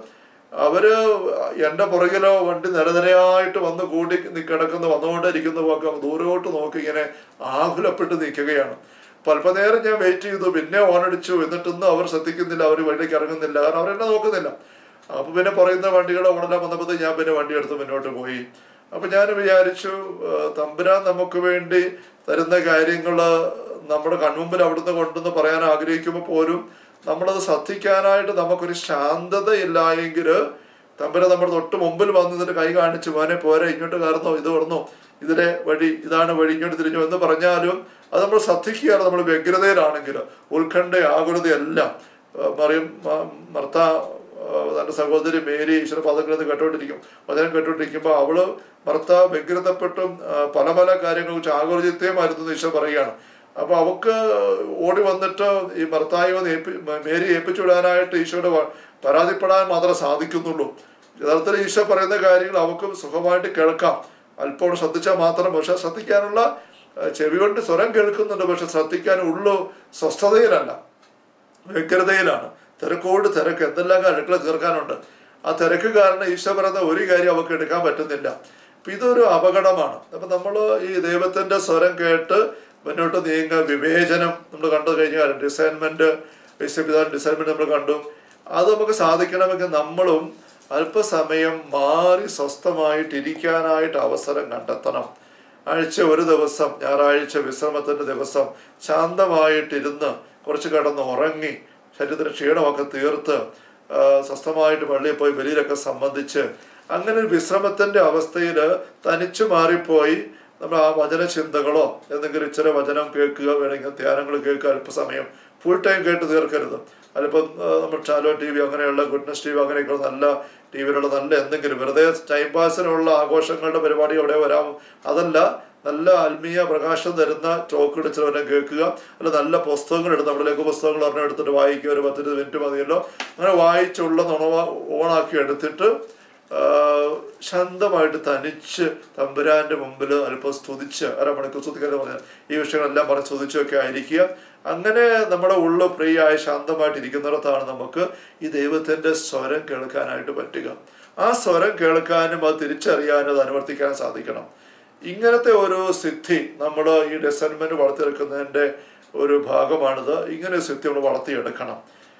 അവര് എൻ്റെ പുറകിലോ വണ്ടി നിരനിരയായിട്ട് വന്ന് കൂടി നി- കിടക്കുന്ന വന്നുകൊണ്ടിരിക്കുന്ന ഒക്കെ ദൂരോട്ട് നോക്കി ഇങ്ങനെ ആകുലപ്പെട്ട് നിൽക്കുകയാണ് അപ്പൊ അല്പനേരം ഞാൻ വെയിറ്റ് ചെയ്തു പിന്നെ ഓണടിച്ചു എന്നിട്ടൊന്നും അവർ ശ്രദ്ധിക്കുന്നില്ല അവർ വഴിക്ക് ഇറങ്ങുന്നില്ല കാരണം അവരെന്നെ നോക്കുന്നില്ല അപ്പൊ പിന്നെ പറയുന്ന വണ്ടികളെ ഓണെല്ലാം വന്നപ്പോൾ ഞാൻ പിന്നെ വണ്ടി എടുത്ത് മുന്നോട്ട് പോയി അപ്പൊ ഞാൻ വിചാരിച്ചു ആ, തമ്പുരാൻ നമുക്ക് വേണ്ടി തരുന്ന കാര്യങ്ങള് നമ്മുടെ കൺമുമ്പിൽ അവിടുന്ന് കൊണ്ടെന്ന് പറയാൻ ആഗ്രഹിക്കുമ്പോൾ പോലും നമ്മളത് ശ്രദ്ധിക്കാനായിട്ട് നമുക്കൊരു ശാന്തത ഇല്ല എങ്കിൽ തമ്പുര നമ്മുടെ തൊട്ട് മുമ്പിൽ വന്ന് ഇതിന്റെ കൈ കാണിച്ചു മോനെ പോരെ ഇങ്ങോട്ട് കയറുന്നോ ഇത് കയറുന്നോ ഇതിലെ വഴി ഇതാണ് വഴി ഇങ്ങോട്ട് തിരിഞ്ഞു എന്ന് പറഞ്ഞാലും അത് നമ്മൾ ശ്രദ്ധിക്കുകയാണ് നമ്മൾ വ്യഗ്രതയിലാണെങ്കിൽ ഉത്കണ്ഠ ആകുലതയെല്ലാം ആ, മറിയം മ- മർത്ത ആ, തന്റെ സഹോദരി മേരി ഈശ്വര പദങ്ങളിൽ നിന്ന് കേട്ടോണ്ടിരിക്കും വചനം കേട്ടോണ്ടിരിക്കുമ്പോൾ അവള് ഭർത്ത വ്യഗ്രതപ്പെട്ടും ആ, പല പല കാര്യങ്ങളെ കുറിച്ച് ആകുലചിത്തമായിരുന്നു എന്ന് ഈശോ പറയുകയാണ് അപ്പൊ അവക്ക് ഓടി വന്നിട്ട് ഈ ഭർത്തായി വന്ന് ഏൽപ്പി മേരി ഏൽപ്പിച്ചു വിടാനായിട്ട് ഈശോയുടെ വ- പരാതിപ്പെടാൻ മാത്രമേ സാധിക്കുന്നുള്ളൂ യഥാർത്ഥത്തിൽ ഈശോ പറയുന്ന കാര്യങ്ങൾ അവക്കും സുഖമായിട്ട് കേൾക്കാം അല്പം ശ്രദ്ധിച്ചാൽ മാത്രം പക്ഷെ ശ്രദ്ധിക്കാനുള്ള ആ, ചെവി കൊണ്ട് സ്വരം കേൾക്കുന്നുണ്ട് പക്ഷെ ശ്രദ്ധിക്കാനുള്ളൂ സ്വസ്ഥതയിലല്ല വ്യഗ്രതയിലാണ് തിരക്കോട് തിരക്ക് എന്തെല്ലാം അടുക്കള തീർക്കാനുണ്ട് ആ തിരക്ക് കാരണം ഈശോ പറയുന്ന ഒരു കാര്യം അവർക്ക് എടുക്കാൻ പറ്റുന്നില്ല അപ്പൊ ഇതൊരു അപകടമാണ് അപ്പൊ നമ്മൾ ഈ ദൈവത്തിന്റെ സ്വരം കേട്ട് മുന്നോട്ട് നീങ്ങുക വിവേചനം നമ്മൾ കണ്ടു കഴിഞ്ഞാൽ ഡിസൈൻമെന്റ് ഡിസൈൻമെന്റ് നമ്മൾ കണ്ടു അത് നമുക്ക് സാധിക്കണമെങ്കിൽ നമ്മളും അല്പസമയം മാറി സ്വസ്ഥമായിട്ടിരിക്കാനായിട്ട് അവസരം കണ്ടെത്തണം ആഴ്ച ഒരു ദിവസം ഞായറാഴ്ച വിശ്രമത്തിന്റെ ദിവസം ശാന്തമായിട്ടിരുന്ന് കുറച്ച് കിടന്ന് ഉറങ്ങി ശരീരത്തിന് ക്ഷീണമൊക്കെ തീർത്ത് ആ, സ്വസ്ഥമായിട്ട് പള്ളിയിൽ പോയി വെളിയിലൊക്കെ സംബന്ധിച്ച് അങ്ങനെ ഒരു വിശ്രമത്തിന്റെ അവസ്ഥയിൽ തനിച്ചു മാറിപ്പോയി നമ്മൾ ആ വചന ചിന്തകളോ എന്തെങ്കിലും ഇച്ചിരി വചനം കേൾക്കുക വേണമെങ്കിൽ ധ്യാനങ്ങൾ കേൾക്കുക അല്പസമയം ഫുൾ ടൈം കേട്ട് തീർക്കരുത് അല്പം ആ, നമ്മൾ ചാലോ ടി വി അങ്ങനെയുള്ള ഗുഡ്നസ് ടി വി അങ്ങനെയൊക്കെയുള്ള നല്ല ടി വിയിലുള്ള നല്ല എന്തെങ്കിലും വെറുതെ ടൈം പാസിനുള്ള ആഘോഷങ്ങളുടെ പരിപാടി അവിടെ വരാം അതല്ല നല്ല ആത്മീയ പ്രകാശം തരുന്ന ടോക്ക് ഇടിച്ചവരെ കേൾക്കുക അല്ല നല്ല പുസ്തകങ്ങൾ എടുത്ത് നമ്മളിലേക്ക് പുസ്തകങ്ങൾ ഒരെണ്ണം എടുത്തിട്ട് വായിക്കുക ഒരു പത്തിരുപത് മിനിറ്റ് മതിയല്ലോ അങ്ങനെ വായിച്ചുള്ള നുണവ ഓണാക്കി എടുത്തിട്ട് ആ, ശാന്തമായിട്ട് തനിച്ച് തമ്പുരാന്റെ മുമ്പിൽ അല്പം സ്തുതിച്ച് അരമണിക്കൂർ സ്തുതിക്കാൻ പറഞ്ഞാൽ ഈ വിഷയങ്ങളെല്ലാം പറഞ്ഞ് സ്തുതിച്ചൊക്കെ ആയിരിക്കുക അങ്ങനെ നമ്മുടെ ഉള്ളു ഫ്രീ ആയി ശാന്തമായിട്ട് ഇരിക്കുന്നിടത്താണ് നമുക്ക് ഈ ദൈവത്തിന്റെ സ്വരം കേൾക്കാനായിട്ട് പറ്റുക ആ സ്വരം കേൾക്കാനും അത് തിരിച്ചറിയാനും അത് അനുവർത്തിക്കാനും സാധിക്കണം ഇങ്ങനത്തെ ഒരു സിദ്ധി നമ്മൾ ഈ ഡിസൈൻമെന്റ് വളർത്തിയെടുക്കുന്നതിന്റെ ഒരു ഭാഗമാണിത് ഇങ്ങനെ ഒരു സിദ്ധി നമ്മൾ വളർത്തിയെടുക്കണം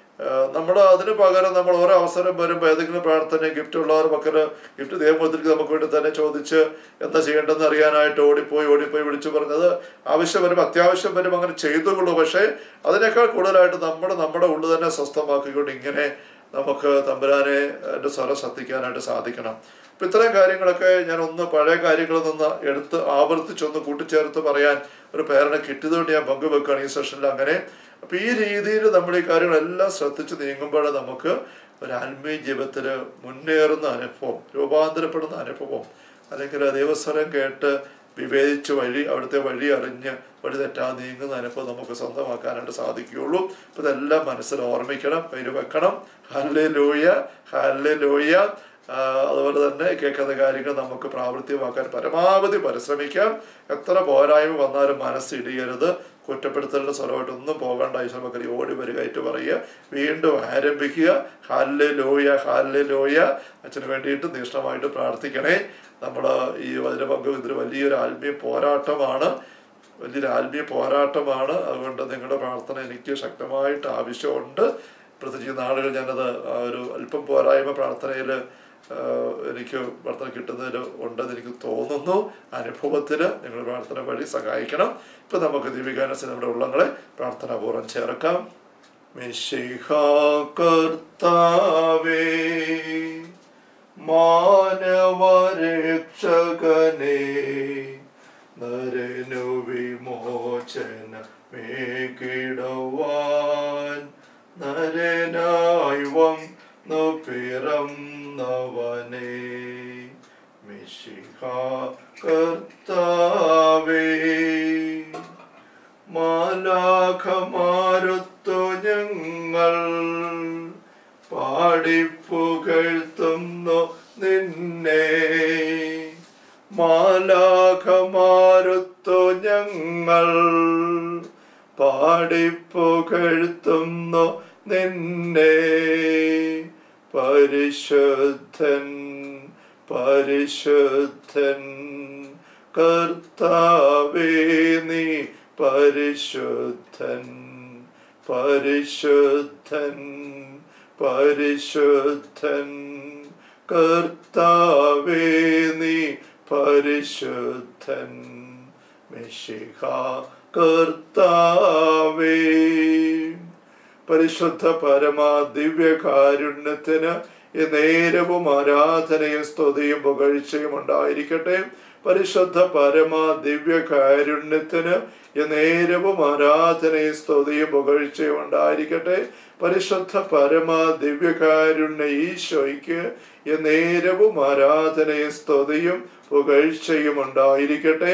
നമ്മൾ അതിന് പകരം നമ്മൾ ഓരോ അവസരം വരുമ്പോൾ ഏതെങ്കിലും പ്രാർത്ഥന ഗിഫ്റ്റ് ഉള്ളവർ മക്കള് ഗിഫ്റ്റ് ദൈവമൂർത്തിക്ക് നമുക്ക് വേണ്ടി തന്നെ ചോദിച്ച് എന്താ ചെയ്യേണ്ടതെന്ന് അറിയാനായിട്ട് ഓടിപ്പോയി ഓടിപ്പോയി വിളിച്ചു പറഞ്ഞത് ആവശ്യം വരുമ്പോൾ അത്യാവശ്യം വരുമ്പോൾ അങ്ങനെ ചെയ്തുകൊള്ളൂ പക്ഷേ അതിനേക്കാൾ കൂടുതലായിട്ട് നമ്മുടെ നമ്മുടെ ഉള്ളു തന്നെ സ്വസ്ഥമാക്കിക്കൊണ്ട് ഇങ്ങനെ നമുക്ക് തമ്പുരാനെ എൻ്റെ സ്വരം ശ്രദ്ധിക്കാനായിട്ട് സാധിക്കണം അപ്പൊ ഇത്തരം കാര്യങ്ങളൊക്കെ ഞാൻ ഒന്ന് പഴയ കാര്യങ്ങളിൽ നിന്ന് എടുത്ത് ആവർത്തിച്ചൊന്ന് കൂട്ടിച്ചേർത്ത് പറയാൻ ഒരു പേരണ കിട്ടിയതുകൊണ്ട് ഞാൻ പങ്കുവെക്കുകയാണ് ഈ സെഷനിൽ അങ്ങനെ അപ്പൊ ഈ രീതിയിൽ നമ്മൾ ഈ കാര്യങ്ങളെല്ലാം ശ്രദ്ധിച്ച് നീങ്ങുമ്പോൾ നമുക്ക് ഒരു ആത്മീയ ജീവിതത്തിൽ മുന്നേറുന്ന അനുഭവം രൂപാന്തരപ്പെടുന്ന അനുഭവം അല്ലെങ്കിൽ ദൈവസ്വരം കേട്ട് വിവേചിച്ച് വഴി അവിടുത്തെ വഴി അറിഞ്ഞ് വഴി തെറ്റാതെ നീങ്ങുന്ന അനുഭവം നമുക്ക് സ്വന്തമാക്കാനായിട്ട് സാധിക്കുകയുള്ളൂ അപ്പൊ ഇതെല്ലാം മനസ്സിൽ ഓർമ്മിക്കണം കയ്യിൽ വെക്കണം ഹല്ലേ ലോയ ഹല്ലേ ലോയ അതുപോലെ തന്നെ കേൾക്കുന്ന കാര്യങ്ങൾ നമുക്ക് പ്രാവർത്തികമാക്കാൻ പരമാവധി പരിശ്രമിക്കാം എത്ര പോരായ്മ വന്നാലും മനസ്സിടിയരുത് കുറ്റപ്പെടുത്തലിന്റെ സ്വരമായിട്ടൊന്നും പോകണ്ട ഈശ്വരമക്കരി ഓടി വരികയായിട്ട് പറയുക വീണ്ടും ആരംഭിക്കുക ഹാലിലെ ലോയ ഹാലിലെ ലോയ അച്ഛന് വേണ്ടിയിട്ട് തീഷ്ണമായിട്ട് പ്രാർത്ഥിക്കണേ നമ്മൾ ഈ വചന പങ്ക് ഇതൊരു വലിയൊരു ആത്മീയ പോരാട്ടമാണ് വലിയൊരു ആത്മീയ പോരാട്ടമാണ് അതുകൊണ്ട് നിങ്ങളുടെ പ്രാർത്ഥന എനിക്ക് ശക്തമായിട്ട് ആവശ്യമുണ്ട് പ്രത്യേകിച്ച് ഈ നാളുകൾ ഞാനത് ആ ഒരു അല്പം പോരായ്മ പ്രാർത്ഥനയിൽ എനിക്ക് പ്രാർത്ഥന കിട്ടുന്നതിൽ ഉണ്ടെന്ന് എനിക്ക് തോന്നുന്നു അനുഭവത്തിൽ നിങ്ങൾ പ്രാർത്ഥന വഴി സഹായിക്കണം ഇപ്പൊ നമുക്ക് ദീപികാനസ് നമ്മുടെ ഉള്ളങ്ങളെ പ്രാർത്ഥനാപൂർവ്വം ചേർക്കാം മിശിഹ കർത്താവേ മാനവരക്ഷകനേ നരനു വിമോചന മേകിടുവാൻ നരനായി വന്നു പിറന്നവനേ മിശിഹ കർത്താവേ മാലാഖമാരുത്തു ഞങ്ങൾ പാടിപ്പുകഴ്ത്തുന്നു നിന്നെ മാലാഖമാരുത്തു ഞങ്ങൾ പാടിപ്പുകഴ്ത്തുന്നു നിന്നെ പരിശുദ്ധൻ പരിശുദ്ധൻ കർത്താവേ നീ പരിശുദ്ധൻ പരിശുദ്ധൻ പരിശുദ്ധൻ കർത്താവേ നീ പരിശുദ്ധൻ മിശിഹ കർത്താവേ പരിശുദ്ധ പരമ ദിവ്യകാരുണ്യത്തിന് നേരവും ആരാധനയും സ്തുതിയും പുകഴ്ചയും ഉണ്ടായിരിക്കട്ടെ പരിശുദ്ധ പരമ ദിവ്യകാരുണ്യത്തിന് നേരവും ആരാധനയും സ്തുതിയും പുകഴ്ചയും ഉണ്ടായിരിക്കട്ടെ പരിശുദ്ധ പരമ ദിവ്യകാരുണ്യ ഈശോയ്ക്ക് നേരവും ആരാധനയും സ്തുതിയും പുകഴ്ചയും ഉണ്ടായിരിക്കട്ടെ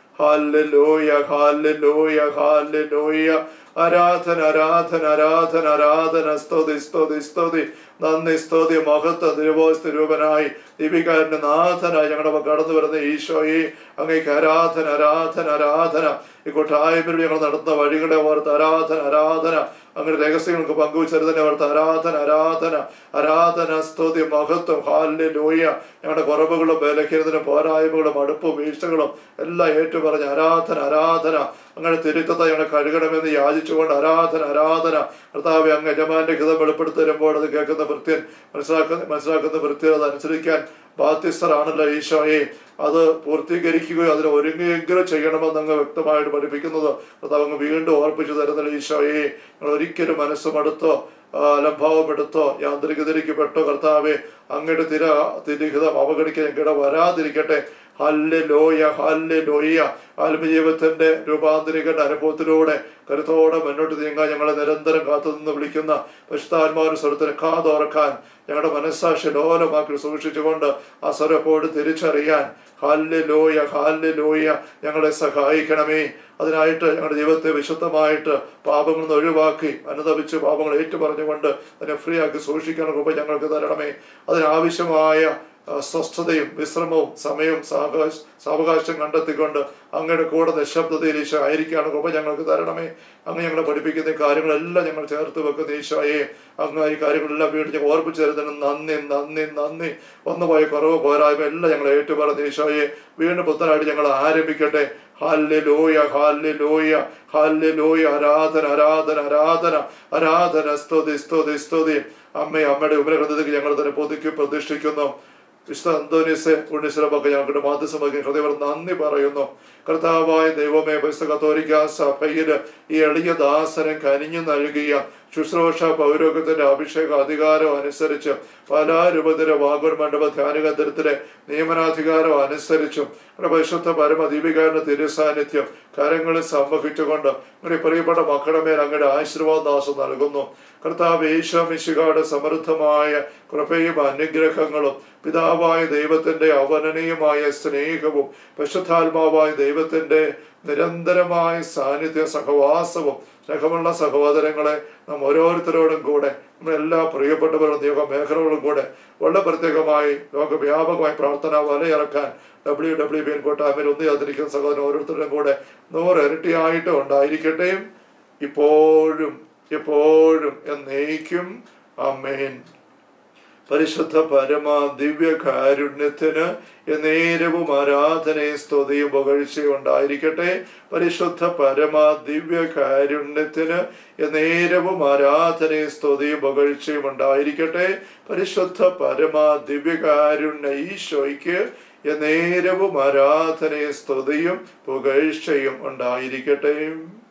ഹാലലോയ ഹാലലോയ ഹാലലോയ ആരാധന ആരാധന ആരാധന ആരാധന സ്തുതി സ്തുതി സ്തുതി നന്ദി സ്തുതി മഹത്വ തിരുവോസ്തരൂപനായി ദീപികാരന്റെ നാഥനായി ഞങ്ങളുടെ കടന്നു വരുന്ന ഈശോയെ അങ്ങേക്ക് ആരാധന ആരാധന ആരാധന ഈ കൊട്ടായ്മയിൽ ഞങ്ങൾ നടത്തുന്ന വഴികളെ ഓർത്ത് ആരാധന ആരാധന അങ്ങനെ രഹസ്യങ്ങൾക്ക് പങ്കുവച്ചരുതന്നെ ഓർത്ത് ആരാധന ആരാധന ആരാധന സ്തുതി മഹത്വം ഹാലിന്റെ ലോയ ഞങ്ങളുടെ കുറവുകളും ബലഹീനതനും പോരായ്മകളും അടുപ്പും വീഴ്ചകളും എല്ലാം ഏറ്റുപറഞ്ഞ് ആരാധന ആരാധന അങ്ങനെ തിരുത്തത്തെ ഞങ്ങളെ കഴുകണമെന്ന് യാചിച്ചുകൊണ്ട് ആരാധന ആരാധന കർത്താവ് അങ്ങ് യജമാന്റെ ഹിതം വെളിപ്പെടുത്തി തരുമ്പോൾ അത് കേൾക്കുന്ന ഭൃത്യൻ മനസ്സിലാക്കുന്ന മനസ്സിലാക്കുന്ന ഭൃത്യൻ അത് അനുസരിക്കാൻ ബാധ്യസ്ഥരാണല്ലോ ഈശോയെ അത് പൂർത്തീകരിക്കുകയോ അതിന് ഒരുങ്ങുകയെങ്കിലും ചെയ്യണമെന്ന് അങ്ങ് വ്യക്തമായിട്ട് പഠിപ്പിക്കുന്നത് കർത്താവ് അങ്ങ് വീണ്ടും ഓർപ്പിച്ചു തരുന്ന ഈശോയെ നിങ്ങൾ ഒരിക്കലും മനസ്സുമടുത്തോ ലംഭാവപ്പെടുത്തോ യാന്ത്രികതരിക്കപ്പെട്ടോ കർത്താവെ അങ്ങയുടെ തിര തിരിഹിതം അവഗണിക്കാൻ കിട വരാതിരിക്കട്ടെ ഹല്ലെ ലോയ ഹല്ലെ ലോയ ആത്മജീവിതത്തിന്റെ രൂപാന്തരികന്റെ അനുഭവത്തിലൂടെ കരുത്തോടെ മുന്നോട്ട് നീങ്ങാൻ ഞങ്ങളെ നിരന്തരം കാത്തുനിന്ന് വിളിക്കുന്ന പരിശുദ്ധാത്മാവിന്റെ സ്വരത്തിന് കാതോർക്കാൻ ഞങ്ങളുടെ മനസ്സാക്ഷി ലോലമാക്കി സൂക്ഷിച്ചുകൊണ്ട് ആ സ്വരപ്പോട് തിരിച്ചറിയാൻ ഹാല്യ ലോയ ഹാല്യ ലോയ ഞങ്ങളെ സഹായിക്കണമേ അതിനായിട്ട് ഞങ്ങളുടെ ജീവിതത്തെ വിശുദ്ധമായിട്ട് പാപങ്ങളിൽ നിന്ന് ഒഴിവാക്കി അനുദപിച്ച് പാപങ്ങൾ ഏറ്റുപറഞ്ഞുകൊണ്ട് അതിനെ ഫ്രീ ആക്കി സൂക്ഷിക്കണം രൂപ ഞങ്ങൾക്ക് തരണമേ അതിനാവശ്യമായ സ്വസ്ഥതയും വിശ്രമവും സമയവും സാവകാശ സാവകാശം കണ്ടെത്തിക്കൊണ്ട് അങ്ങയുടെ കൂടെ നിശബ്ദതയിൽ ഈശോ ആയിരിക്കാണ് കൃപ ഞങ്ങൾക്ക് തരണമേ അങ്ങ് ഞങ്ങളെ പഠിപ്പിക്കുന്ന ഈ കാര്യങ്ങളെല്ലാം ഞങ്ങൾ ചേർത്ത് വെക്കുന്ന ഈശോയെ അങ്ങ് ഈ കാര്യങ്ങളെല്ലാം വീണ്ടും ഞങ്ങൾ ഓർപ്പിച്ചു തരുന്നതിന് നന്ദി നന്ദി നന്ദി ഒന്നുപോയ കുറവ് പോരായ്മ എല്ലാം ഞങ്ങൾ ഏറ്റുപറഞ്ഞ ഈശോയെ വീണ്ടും പുത്തനായിട്ട് ഞങ്ങൾ ആരംഭിക്കട്ടെ ഹാല്യ ലോയ ഹാല്യ ലോയ ഹാല്യ ലോയ ആരാധന ആരാധന ആരാധന ആരാധന സ്തുതി സ്തുതി സ്തുതി അമ്മ അമ്മയുടെ ഉപരഗ്രന്ഥത്തിൽ ഞങ്ങൾ തന്നെ പുതുക്കി പ്രതിഷ്ഠിക്കുന്നു വിശുദ്ധ അന്തോനിസ് ഉണ്ണിശ്രമൊക്കെ ഞങ്ങളുടെ മാധ്യസമൊക്കെ ഹൃദയം നന്ദി പറയുന്നു കർത്താവായ ദൈവമേ പരിസ്ഥ കത്തോലിക്ക സഭയില് ഈ എളിയ ദാസനം കനിഞ്ഞു നൽകിയ ശുശ്രൂഷ പൗരോഗത്തിന്റെ അഭിഷേക അധികാരം അനുസരിച്ച് പല രൂപത്തിലെ വാഗൂർ മണ്ഡപ ധ്യാനകേന്ദ്രത്തിലെ നിയമനാധികാരം അനുസരിച്ചും നമ്മുടെ പരിശുദ്ധ പരമദീപികാരന്റെ തിരുസാന്നിധ്യം കരങ്ങളിൽ സംവഹിച്ചുകൊണ്ട് നമ്മുടെ പ്രിയപ്പെട്ട മക്കളുടെ മേൽ അങ്ങയുടെ ആശീർവാദാസം നൽകുന്നു കർത്താവ് ഈശോമിശികാട് സമൃദ്ധമായ കൃപയും അനുഗ്രഹങ്ങളും പിതാവായ ദൈവത്തിന്റെ അവനനീയമായ സ്നേഹവും പരിശുദ്ധാത്മാവായ ദൈവത്തിന്റെ നിരന്തരമായ സാന്നിധ്യ സഹവാസവും സ്നേഹമുള്ള സഹോദരങ്ങളെ നാം ഓരോരുത്തരോടും കൂടെ നമ്മുടെ എല്ലാ പ്രിയപ്പെട്ടവരുടെ നിയോഗ മേഖലകളും കൂടെ വളരെ പ്രത്യേകമായി ലോകവ്യാപകമായി പ്രാർത്ഥന വലയിറക്കാൻ ഡബ്ല്യു ഡബ്ല്യു ബി എൻ കോട്ടാമിൽ ഒന്നു ചേർത്തിരിക്കുന്ന സഹോദരൻ ഓരോരുത്തരുടെയും കൂടെ നൂറ് ഇരട്ടിയായിട്ട് ഉണ്ടായിരിക്കട്ടെ ഇപ്പോഴും എപ്പോഴും എന്നേക്കും അമ്മേൻ പരിശുദ്ധ പരമ ദിവ്യ കാരുണ്യത്തിന് നേരവും ആരാധനയും സ്തുതിയും പുകഴ്ചയും ഉണ്ടായിരിക്കട്ടെ പരിശുദ്ധ പരമ ദിവ്യ കാരുണ്യത്തിന് നേരവും ആരാധനയും സ്തുതിയും പുകഴ്ചയും ഉണ്ടായിരിക്കട്ടെ പരിശുദ്ധ പരമ ദിവ്യകാരുണ്യ ഈശോയ്ക്ക് നേരവും ആരാധനയും സ്തുതിയും പുകഴ്ചയും ഉണ്ടായിരിക്കട്ടെ